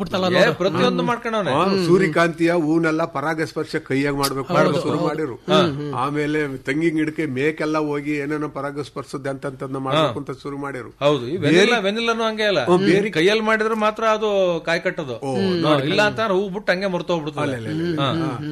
ಪ್ರತಿಯೊಂದು ಮಾಡ್ಕೊಂಡವನೆ ಆ, ಸೂರ್ಯಕಾಂತಿಯ ಹೂನೆಲ್ಲ ಪರಾಗಸ್ಪರ್ಶ ಕೈಯಾಗ ಮಾಡ್ಬೇಕು ಶುರು ಮಾಡಿರು ಆಮೇಲೆ ತೆಂಗಿನ ಗಿಡಕ್ಕೆ ಮೇಕೆಲ್ಲ ಹೋಗಿ ಏನೇನೋ ಪರಾಗಸ್ಪರ್ಶದ ಅಂತಂತಂದ ಮಾಡ್ಬೇಕು ಅಂತ ಶುರು ಮಾಡಿರು ಹೌದು ಈ ವೆನಿಲ್ಲ ವೆನಿಲ್ಲನು ಹಂಗೆ ಅಲ್ಲ ಕೈಯಲ್ಲಿ ಮಾಡಿದ್ರೆ ಮಾತ್ರ ಅದು ಕಾಯಿ ಕಟ್ಟೋದು ಹಾ, ಇಲ್ಲ ಅಂತ ಹೂ ಬಿಟ್ಟು ಹಂಗೆ ಮರ್ತೋಗ್ಬಿಡ್ತದೆ ಹಾ.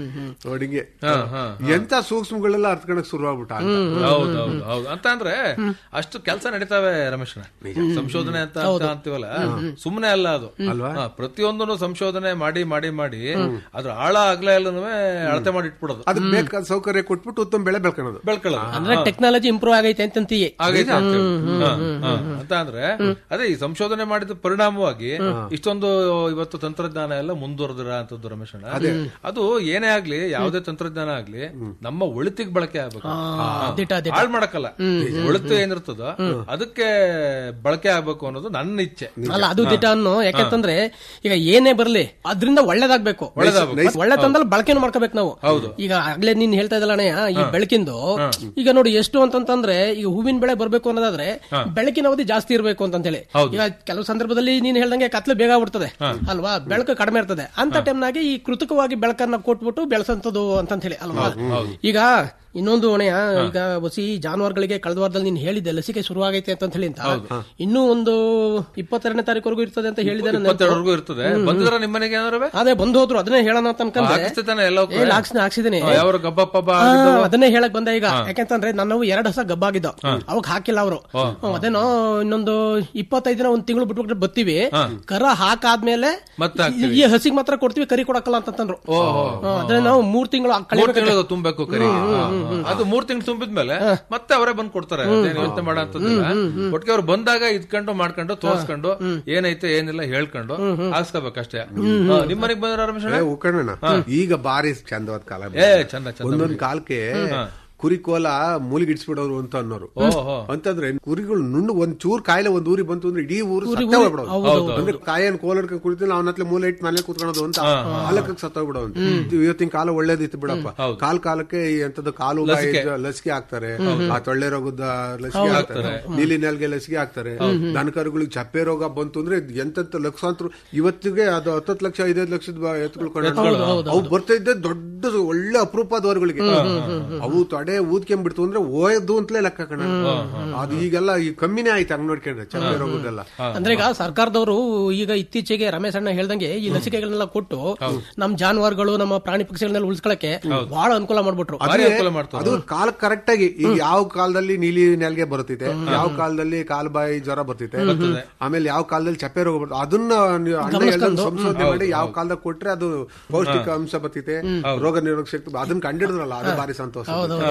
ನೋಡಿಗೆ ಹಾ, ಹಾ. ಎಂತ ಸೂಕ್ಷ್ಮಗಳೆಲ್ಲ ಅರ್ತ್ಕೊಳಕ್ ಶುರು ಆಗ್ಬಿಟ್ಟ ಹೌದು ಹೌದು ಹೌದು ಅಂತ ಅಂದ್ರೆ ಅಷ್ಟು ಕೆಲಸ ನಡೀತಾವೆ ರಮೇಶ್ನ ಸಂಶೋಧನೆ ಅಂತ ಅಂತ ಅಂತೀವಲ್ಲ ಸುಮ್ಮನೆ ಅಲ್ಲ ಅದು ಹಾ, ಪ್ರತಿಯೊಂದನ್ನು ಸಂಶೋಧನೆ ಮಾಡಿ ಮಾಡಿ ಮಾಡಿ ಅದ್ರ ಆಳ ಅಗಲ ಎಲ್ಲನೂ ಅಳತೆ ಮಾಡಿ ಇಟ್ಬಿಡೋದು ಅದಕ್ಕೆ ಬೇಕಾದ ಸೌಕರ್ಯ ಕೊಟ್ಬಿಟ್ಟು ಉತ್ತಮ ಬೆಳೆ ಬೆಳ್ಕೊಳ್ಳೋದು ಬೆಳ್ಕೊಳ್ಳೋದು ಅಂದ್ರೆ ಟೆಕ್ನಾಲಜಿ ಇಂಪ್ರೂವ್ ಆಗೈತೆ ಅಂತಂತೀಯ ಆಗೈತೆ ಅಂತೇಳಿ. ಹಾ, ಹಾ. ಅಂತ ಅಂದ್ರೆ ಅದೇ ಈ ಸಂಶೋಧನೆ ಮಾಡಿದ ಪರಿಣಾಮವಾಗಿ ಇಷ್ಟೊಂದು ಇವತ್ತು ತಂತ್ರಜ್ಞಾನ ಎಲ್ಲ ಮುಂದುವರೆದಿರ ಅಂತದ್ದು ರಮೇಶ್ ಅಣ್ಣ ಅದು ಏನೇ ಆಗ್ಲಿ ಯಾವುದೇ ತಂತ್ರಜ್ಞಾನ ಆಗ್ಲಿ ನಮ್ಮ ಒಳಿತಿಗೆ ಬಳಕೆ ಆಗ್ಬೇಕು ದಿಟ ದಿಟ ಹಾಳ್ ಮಾಡಕ್ಕಲ್ಲ ಒಳಿತು ಏನಿರ್ತದೋ ಅದಕ್ಕೆ ಬಳಕೆ ಆಗ್ಬೇಕು ಅನ್ನೋದು ನನ್ನ ಇಚ್ಛೆ ಅಲ್ಲ ಅದು ದಿಟ ಅನ್ನೋ ಯಾಕಂತಂದ್ರೆ ಈಗ ಏನೇ ಬರ್ಲಿ ಅದ್ರಿಂದ ಒಳ್ಳೇದಾಗ್ಬೇಕು ಒಳ್ಳೆ ತಂದಲ್ಲಿ ಬಳಕೆನು ಮಾಡ್ಕೋಬೇಕು ನಾವು ಈಗ ಆಗ್ಲೇ ನೀನ್ ಹೇಳ್ತಾ ಇದ್ದಲ್ಲ ಅಣ್ಣಯ್ಯ ಈ ಬೆಳಕಿಂದು ಈಗ ನೋಡಿ ಎಷ್ಟು ಅಂತಂತಂದ್ರೆ ಈಗ ಹೂವಿನ ಬೆಳೆ ಬರ್ಬೇಕು ಅನ್ನೋದಾದ್ರೆ ಬೆಳಕಿನ ಅವಧಿ ಜಾಸ್ತಿ ಇರಬೇಕು ಅಂತ ಹೇಳಿ ಈಗ ಕೆಲವು ಸಂದರ್ಭದಲ್ಲಿ ನೀನ್ ಹೇಳ್ದಂಗೆ ಕತ್ಲು ಬೇಗ ಆಗ್ಬಿಡ್ತದೆ ಅಲ್ವಾ ಬೆಳಕು ಕಡಿಮೆ ಇರ್ತದೆ ಅಂತ ಟೈಮ್ನಾಗೆ ಈ ಕೃತಕವಾಗಿ ಬೆಳಕನ್ನ ಕೊಟ್ಬಿಟ್ಟು ಬೆಳೆಸಂತದ್ದು ಅಂತ ಹೇಳಿ ಅಲ್ವಾ ಈಗ ಇನ್ನೊಂದು ಹೊಣೆಯ ಈಗ ಹೊಸಿ ಜಾನುವಾರುಗಳಿಗೆ ಕಳೆದ ವಾರದಲ್ಲಿ ನೀನ್ ಹೇಳಿದ್ದೆ ಲಸಿಕೆ ಶುರುವಾಗೈತೆ ಅಂತ ಹೇಳಿ ಅಂತ ಇನ್ನೂ ಒಂದು ಇಪ್ಪತ್ತೆರಡನೇ ತಾರೀಕುವರೆಗೂ ಇರ್ತದೆ ಅಂತ ಹೇಳಿದೆ ನನ್ನ ನೆನ್ಪು. ಇಪ್ಪತ್ತೆರಡವರೆಗೂ ಇರ್ತದೆ ಬಂದಿದ್ರ ನಿಮ್ಮ ಮನೆಗೆ ಏನಾರ ಅದೇ ಬಂದು ಹೋದ್ರು ಅದನ್ನೇ ಹೇಳೋಣ ಅಂತ ಅನ್ಕೊಂಡೆ ಹಾಕಿಸ್ತಾನೆ ಎಲ್ಲ ಏ, ಹಾಕ್ಸಿನಿ ಹಾಕ್ಸಿದೀನಿ ಯಾವ ಗಬ್ಬ ಪಬ್ಬ ಆ, ಅದನ್ನೇ ಹೇಳಕ್ ಬಂದೆ ಈಗ ಯಾಕಂತಂದ್ರೆ ನನ್ನವು ಎರಡು ಹೊಸ ಗಬ್ಬಾಗಿದ್ದವು ಅವಾಗ ಹಾಕಿಲ್ಲ ಅವರು ಅದೇನೋ ಇನ್ನೊಂದು ಇಪ್ಪತ್ತೈದು ದಿನ ಒಂದ್ ತಿಂಗಳು ಬಿಟ್ಬಿಟ್ಟು ಬತ್ತೀವಿ ಕರ ಹಾಕಾದ್ಮೇಲೆ ಮತ್ತೆ ಈ- ಈ ಹಸಿಗೆ ಮಾತ್ರ ಕೊಡ್ತೀವಿ ಕರಿ ಕೊಡಕ್ಕಲ್ಲ ಅಂತಂದ್ರು ಹಾ, ಅದೇ ನಾವು ಮೂರ್ ತಿಂಗಳು ಮೂರ್ ಕಳಿಬೇಕು ತಿಂಗಳು ತುಂಬಬೇಕು ಕರಿ ಅದು ಮೂರ್ ತಿಂಗಳು ತುಂಬಿದ್ಮೇಲೆ ಮತ್ತೆ ಅವರೇ ಬಂದ್ ಕೊಡ್ತಾರೆ ಅದೇನ್ ಯೋಚನೆ ಮಾಡೋ ಅಂತದಿಲ್ಲ ಒಟ್ಟಿಗೆ ಅವ್ರು ಬಂದಾಗ ಇದ್ಕೊಂಡು ಮಾಡ್ಕೊಂಡು ತೋರ್ಸ್ಕೊಂಡು ಏನೈತೆ ಏನಿಲ್ಲ ಹೇಳ್ಕೊಂಡು ಹಾಕ್ಸ್ಕೋಬೇಕಷ್ಟೇ ನಿಮ್ ಮನೆಗ್ ಬಂದ್ರ ರಮೇಶ್ ಅಣ್ಣ? ಉಕ್ಕಣ್ಣ ಈಗ ಬಾರಿ ಚಂದವಾದ ಕಾಲ ಏ ಚಂದ ಚಂದ ಒಂದೊಂದ್ ಕಾಲಕ್ಕೆ ಕುರಿ ಕೋಲ ಮೂಲಿಗಿಡ್ಸ್ಬಿಡೋರು ಅಂತ ಅನ್ನೋರು ಓಹೋ ಅಂತಂದ್ರೆ ಕುರಿಗಳು ನುಣ್ಣು ಒಂದ್ ಚೂರ್ ಕಾಯಿಲೆ ಒಂದ್ ಊರಿಗೆ ಬಂತು ಅಂದ್ರೆ ಇಡೀ ಊರು ಸತ್ತೇ ಹೋಗ್ಬಿಡೋದು ಅಂದ್ರೆ ಕಾಯನ್ ಕೋಲಡ್ಕ ಕುಡಿತಿಲ್ಲ ಅವನ ಹತ್ರ ಮೂಲೆ ಇಟ್ಟು ಮನೆ ಕೂತ್ಕೊಳ್ಳೋದು ಅಂತ ಕಾಲಕ್ಕೆ ಸತ್ತೋಗ್ಬಿಡೋ ಇವತ್ತಿನ ಕಾಲ ಒಳ್ಳೇದಿತ್ತು ಬಿಡಪ್ಪ ಕಾಲ್ ಕಾಲಕ್ಕೆ ಈ ಎಂತದ್ದು ಕಾಲು ಬಾಯಿ ಲಸಿಕೆ ಹಾಕ್ತಾರೆ ಆ ತೊಳ್ಳೆ ರೋಗದ ಲಸಿಕೆ ಹಾಕ್ತಾರೆ ನೀಲಿ ನೆಲ್ಗೆ ಲಸಿಕೆ ಹಾಕ್ತಾರೆ ದನಕರುಗಳಿಗೆ ಚಪ್ಪೆ ರೋಗ ಬಂತು ಅಂದ್ರೆ ಎಂತೆಂತ ಲಕ್ಷಾಂತರ ಇವತ್ತಿಗೆ ಅದು ಹತ್ತತ್ತು ಲಕ್ಷ ಐದೈದು ಲಕ್ಷದ ಬ- ಎತ್ತುಗಳು ಕೊಂಡು ಅವು ಬರ್ತಾ ಇದ್ದೆ ದೊಡ್ಡ ಒಳ್ಳೆ ಅಪರೂಪದವರುಗಳಿಗೆ ಅವು ತೊಡೆ ಊದ್ಕೊಂಡ್ಬಿಡ್ತು ಅಂದ್ರೆ ಓಯದ್ದು ಅಂತಲೇ ಲೆಕ್ಕ ಕಣ ಅದು ಈಗೆಲ್ಲ ಈ ಕಮ್ಮಿನೇ ಆಯ್ತು ಹಂಗ್ ನೋಡ್ಕೊಂಡ್ರೆ ಚಪ್ಪೆ ರೋಗದೆಲ್ಲ ಅಂದ್ರೆ ಈಗ ಸರ್ಕಾರದವರು ಈಗ ಇತ್ತೀಚೆಗೆ ರಮೇಶ್ ಅಣ್ಣ ಹೇಳ್ದಂಗೆ ಈ ಲಸಿಕೆಗಳನ್ನೆಲ್ಲ ಕೊಟ್ಟು ನಮ್ ಜಾನುವಾರುಗಳು ನಮ್ಮ ಪ್ರಾಣಿ ಪಕ್ಷಿಗಳನ್ನೆಲ್ಲ ಉಳಿಸ್ಕೊಳಕ್ಕೆ ಬಹಳ ಅನುಕೂಲ ಮಾಡ್ಬಿಟ್ರು ಭಾರಿ ಅನುಕೂಲ ಮಾಡ್ತಾರೆ ಅದು ಕಾಲ ಕರೆಕ್ಟ್ ಆಗಿ ಈಗ ಯಾವ ಕಾಲದಲ್ಲಿ ನೀಲಿ ನೆಲ್ಗೆ ಬರುತ್ತಿದೆ ಯಾವ ಕಾಲದಲ್ಲಿ ಕಾಲು ಬಾಯಿ ಜ್ವರ ಬರ್ತಿದೆ ಆಮೇಲೆ ಯಾವ ಕಾಲದಲ್ಲಿ ಚಪ್ಪೆ ರೋಗ ಬರ್ತದೆ ಅದನ್ನ ನೀವು ಅಣ್ಣ ಹೇಳ್ದಂಗೆ ಸಂಶೋಧನೆ ಮಾಡಿ ಯಾವ ಕಾಲದಾಗ ಕೊಟ್ರೆ ಅದು ಪೌಷ್ಟಿಕ ಅಂಶ ಬರ್ತಿದೆ ರೋಗ ನಿರೋಧಕ ಶಕ್ತಿ ಅದನ್ನ ಕಂಡಿಡಿದ್ರಲ್ಲ ಅದು ಬಾರಿ ಸಂತೋಷ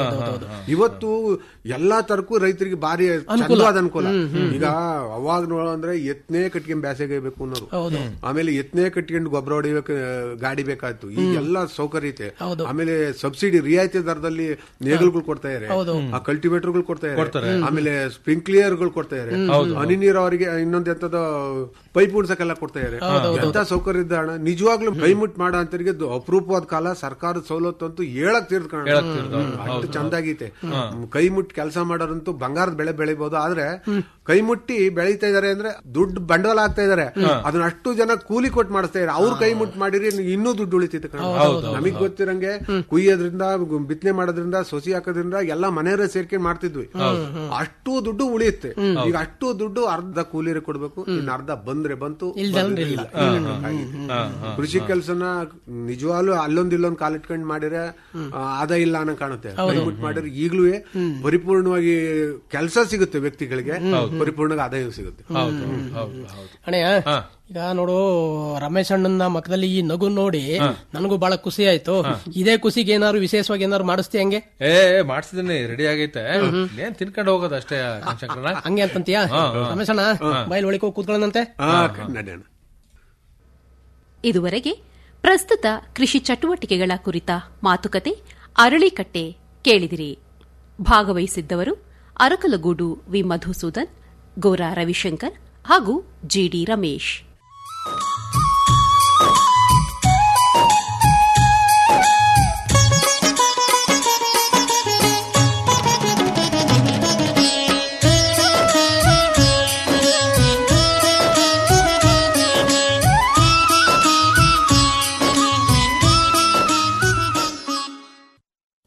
ಇವತ್ತು ಎಲ್ಲಾ ತರಕ್ಕೂ ರೈತರಿಗೆ ಬಾರಿ ಚಂದವಾದ ಅನುಕೂಲ ಈಗ ಅವಾಗ ನೋಡೋ ಅಂದ್ರೆ ಎತ್ನೇ ಕಟ್ಕೊಂಡ್ ಬ್ಯಾಸಗೆ ಬೇಕು ಅನ್ನೋರು ಆಮೇಲೆ ಎತ್ನೇ ಕಟ್ಕೊಂಡು ಗೊಬ್ಬರ ಹೊಡಿಬೇಕು ಗಾಡಿ ಬೇಕಾಯ್ತು ಈಗ ಎಲ್ಲಾ ಸೌಕರ್ಯ ಐತೆ ಆಮೇಲೆ ಸಬ್ಸಿಡಿ ರಿಯಾಯಿತಿ ದರದಲ್ಲಿ ನೇಗಲ್ಗಳು ಕೊಡ್ತಾ ಇದಾರೆ ಆ ಕಲ್ಟಿವೇಟರ್ಗಳು ಕೊಡ್ತಾ ಇದಾರೆ ಆಮೇಲೆ ಸ್ಪ್ರಿಂಕ್ಲಿಯರ್ಗಳು ಕೊಡ್ತಾ ಇದಾರೆ ಹನಿ ನೀರಾವರಿಗೆ ಇನ್ನೊಂದ್ ಎಂತದ ಪೈಪ್ ಉಡ್ಸಕ್ಕೆಲ್ಲ ಕೊಡ್ತಾ ಇದಾರೆ ಎಂತ ಸೌಕರ್ಯ ಇದ್ದ ಹಣ ನಿಜವಾಗ್ಲೂ ಕೈ ಮುಟ್ ಮಾಡೋ ಅಂತರಿಗೆ ಇದು ಅಪರೂಪವಾದ ಕಾಲ ಸರ್ಕಾರದ ಸವಲತ್ತು ಅಂತೂ ಹೇಳಕ್ ತೀರ್ದ ಅಷ್ಟು ಚಂದಾಗೈತೆ ಕೈ ಮುಟ್ಟಿ ಕೆಲಸ ಮಾಡೋರಂತೂ ಬಂಗಾರದ ಬೆಳೆ ಬೆಳಿಬಹುದು ಆದ್ರೆ ಕೈ ಮುಟ್ಟಿ ಬೆಳೀತಾ ಇದಾರೆ ಅಂದ್ರೆ ದುಡ್ಡು ಬಂಡವಾಳ ಆಗ್ತಾ ಇದಾರೆ ಅದನ್ನ ಅಷ್ಟು ಜನ ಕೂಲಿ ಕೊಟ್ಟು ಮಾಡಿಸ್ತಾ ಇದಾರೆ ಅವ್ರ ಕೈ ಮುಟ್ಟಿ ಮಾಡಿರಿ ಇನ್ನೂ ದುಡ್ಡು ಉಳಿತೈತೆ ನಮಗ್ ಗೊತ್ತಿರಂಗೆ ಕುಯ್ಯೋದ್ರಿಂದ ಬಿತ್ತನೆ ಮಾಡೋದ್ರಿಂದ ಸೊಸಿ ಹಾಕೋದ್ರಿಂದ ಎಲ್ಲ ಮನೆಯವರೇ ಸೇರ್ಕೊಂಡು ಮಾಡ್ತಿದ್ವಿ ಅಷ್ಟು ದುಡ್ಡು ಉಳಿಯುತ್ತೆ ಈಗ ಅಷ್ಟು ದುಡ್ಡು ಅರ್ಧ ಕೂಲಿಯರಿಗೆ ಕೊಡ್ಬೇಕು ಇನ್ನು ಅರ್ಧ ಬಂದ್ರೆ ಬಂತು ಬಂದ್ರೆ ಇಲ್ಲ. ಕೃಷಿ ಕೆಲಸನ ನಿಜವಾಗ್ಲೂ ಅಲ್ಲೊಂದ್ ಇಲ್ಲೊಂದ್ ಕಾಲಿಟ್ಕೊಂಡ್ ಮಾಡಿದ್ರೆ ಆ, ಆದಾಯ ಇಲ್ಲ ಅನ್ನೋ ಕಾಣುತ್ತೆ ಕೈಬಿಟ್ಟು ಮಾಡಿದ್ರೆ ಈಗ್ಲೂ ಪರಿಪೂರ್ಣವಾಗಿ ಕೆಲಸ ಸಿಗುತ್ತೆ ವ್ಯಕ್ತಿಗಳಿಗೆ ಪರಿಪೂರ್ಣವಾಗಿ ಆದಾಯ ಸಿಗುತ್ತೆ ಹೌದು ಹೌದು ಹೌದು ಅಣ್ಣಯ್ಯ ಈಗ ನೋಡು ರಮೇಶ್ ಅಣ್ಣನ ಮಕ್ಕದಲ್ಲಿ ಈ ನಗು ನೋಡಿ ನನಗೂ ಬಹಳ ಖುಷಿ ಆಯ್ತು ಇದೇ ಖುಷಿಗೆ ಏನಾದ್ರು ವಿಶೇಷವಾಗಿ ಏನಾದ್ರು ಮಾಡಿಸ್ತಿ ಹಂಗೆ ಏ ಮಾಡ್ಸಿದೀನಿ ರೆಡಿ ಆಗೈತೆ ಏನ್ ತಿನ್ಕೊಂಡು ಹೋಗೋದು ಅಷ್ಟೇ ಶಂಕರಣ್ಣ ಹಂಗೆ ಅಂತಂತೀಯ ರಮೇಶ್ ಅಣ್ಣ ಬಯಲ್ ಒಳಗೆ ಹೋಗಿ ಕೂತ್ಕೊಳ್ಳೋಣಂತೆ ಹಾ ನಡೆಯೋಣ ಇದುವರೆಗೆ ಪ್ರಸ್ತುತ ಕೃಷಿ ಚಟುವಟಿಕೆಗಳ ಕುರಿತ ಮಾತುಕತೆ ಅರಳಿಕಟ್ಟೆ ಕೇಳಿದಿರಿ ಭಾಗವಹಿಸಿದ್ದವರು ಅರಕಲಗೂಡು ವಿ ಮಧುಸೂದನ್ ಗೋರಾ ರವಿಶಂಕರ್ ಹಾಗೂ ಜಿಡಿ ರಮೇಶ್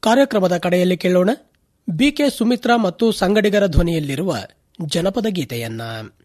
ಕಾರ್ಯಕ್ರಮದ ಕಡೆಯಲ್ಲಿ ಕೇಳೋಣ ಬಿಕೆ ಸುಮಿತ್ರಾ ಮತ್ತು ಸಂಗಡಿಗರ ಧ್ವನಿಯಲ್ಲಿರುವ ಜನಪದ ಗೀತೆಯನ್ನ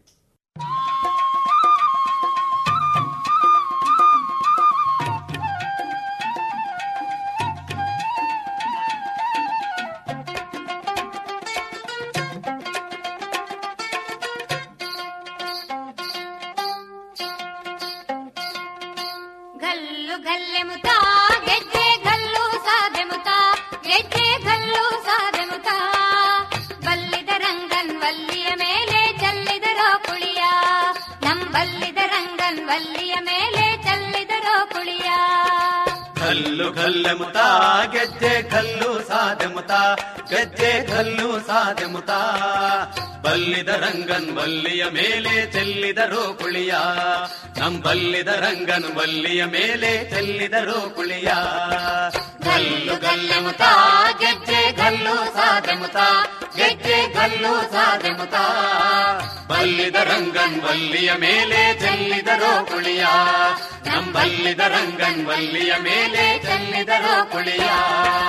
ಗಲ್ಲು ಗಲ್ಲೆ ಮುತ ಗೆಜ್ಜೆ ಗಲ್ಲು ಸಾದೆ ಮುತ ಗೆಜ್ಜೆ ಗಲ್ಲು ಸಾದೆ ಮುತ ಬಲ್ಲಿದ ರಂಗನ್ ವಲ್ಲಿಯ ಮೇಲೆ ಚೆಲ್ಲಿದರೋ ಕುಳಿಯ ನಂಬಲ್ಲಿದ ರಂಗನ್ ವಲ್ಲಿಯ ಮೇಲೆ ಚೆಲ್ಲಿದರೋ ಕುಳಿಯ ಕಲ್ಲು ಕಲ್ಲೆ ಮುತ ಗೆಜ್ಜೆ ಕಲ್ಲು ಸಾದೆ ಮುತ ಗೆಜ್ಜೆ ಕಲ್ಲು ಸಾದೆ ಮುತ ಬಲ್ಲಿದ ರಂಗನ್ ಬಲ್ಲಿಯ ಮೇಲೆ ಚೆಲ್ಲಿದರು ಕುಳಿಯ ನಮ್ ಬಲ್ಲಿದ ರಂಗನ್ ಬಲ್ಲಿಯ ಮೇಲೆ ಚೆಲ್ಲಿದರು ಕುಳಿಯ ಗಲ್ಲು ಗಲ್ಲೆ ಮುತ ಗೆಜ್ಜೆ ಗಲ್ಲು ಸಾದೆ ಮುತ ಗೆಜ್ಜೆ ಗಲ್ಲು ಸಾದೆ ಮುತ ಬಲ್ಲಿದ ರಂಗನ್ ಬಲ್ಲಿಯ ಮೇಲೆ ಚೆಲ್ಲಿದರು ಕುಳಿಯ ನಮ್ ಬಲ್ಲಿದ ರಂಗನ್ ಬಲ್ಲಿಯ ಮೇಲೆ ಚೆಲ್ಲಿದರು ಕುಳಿಯ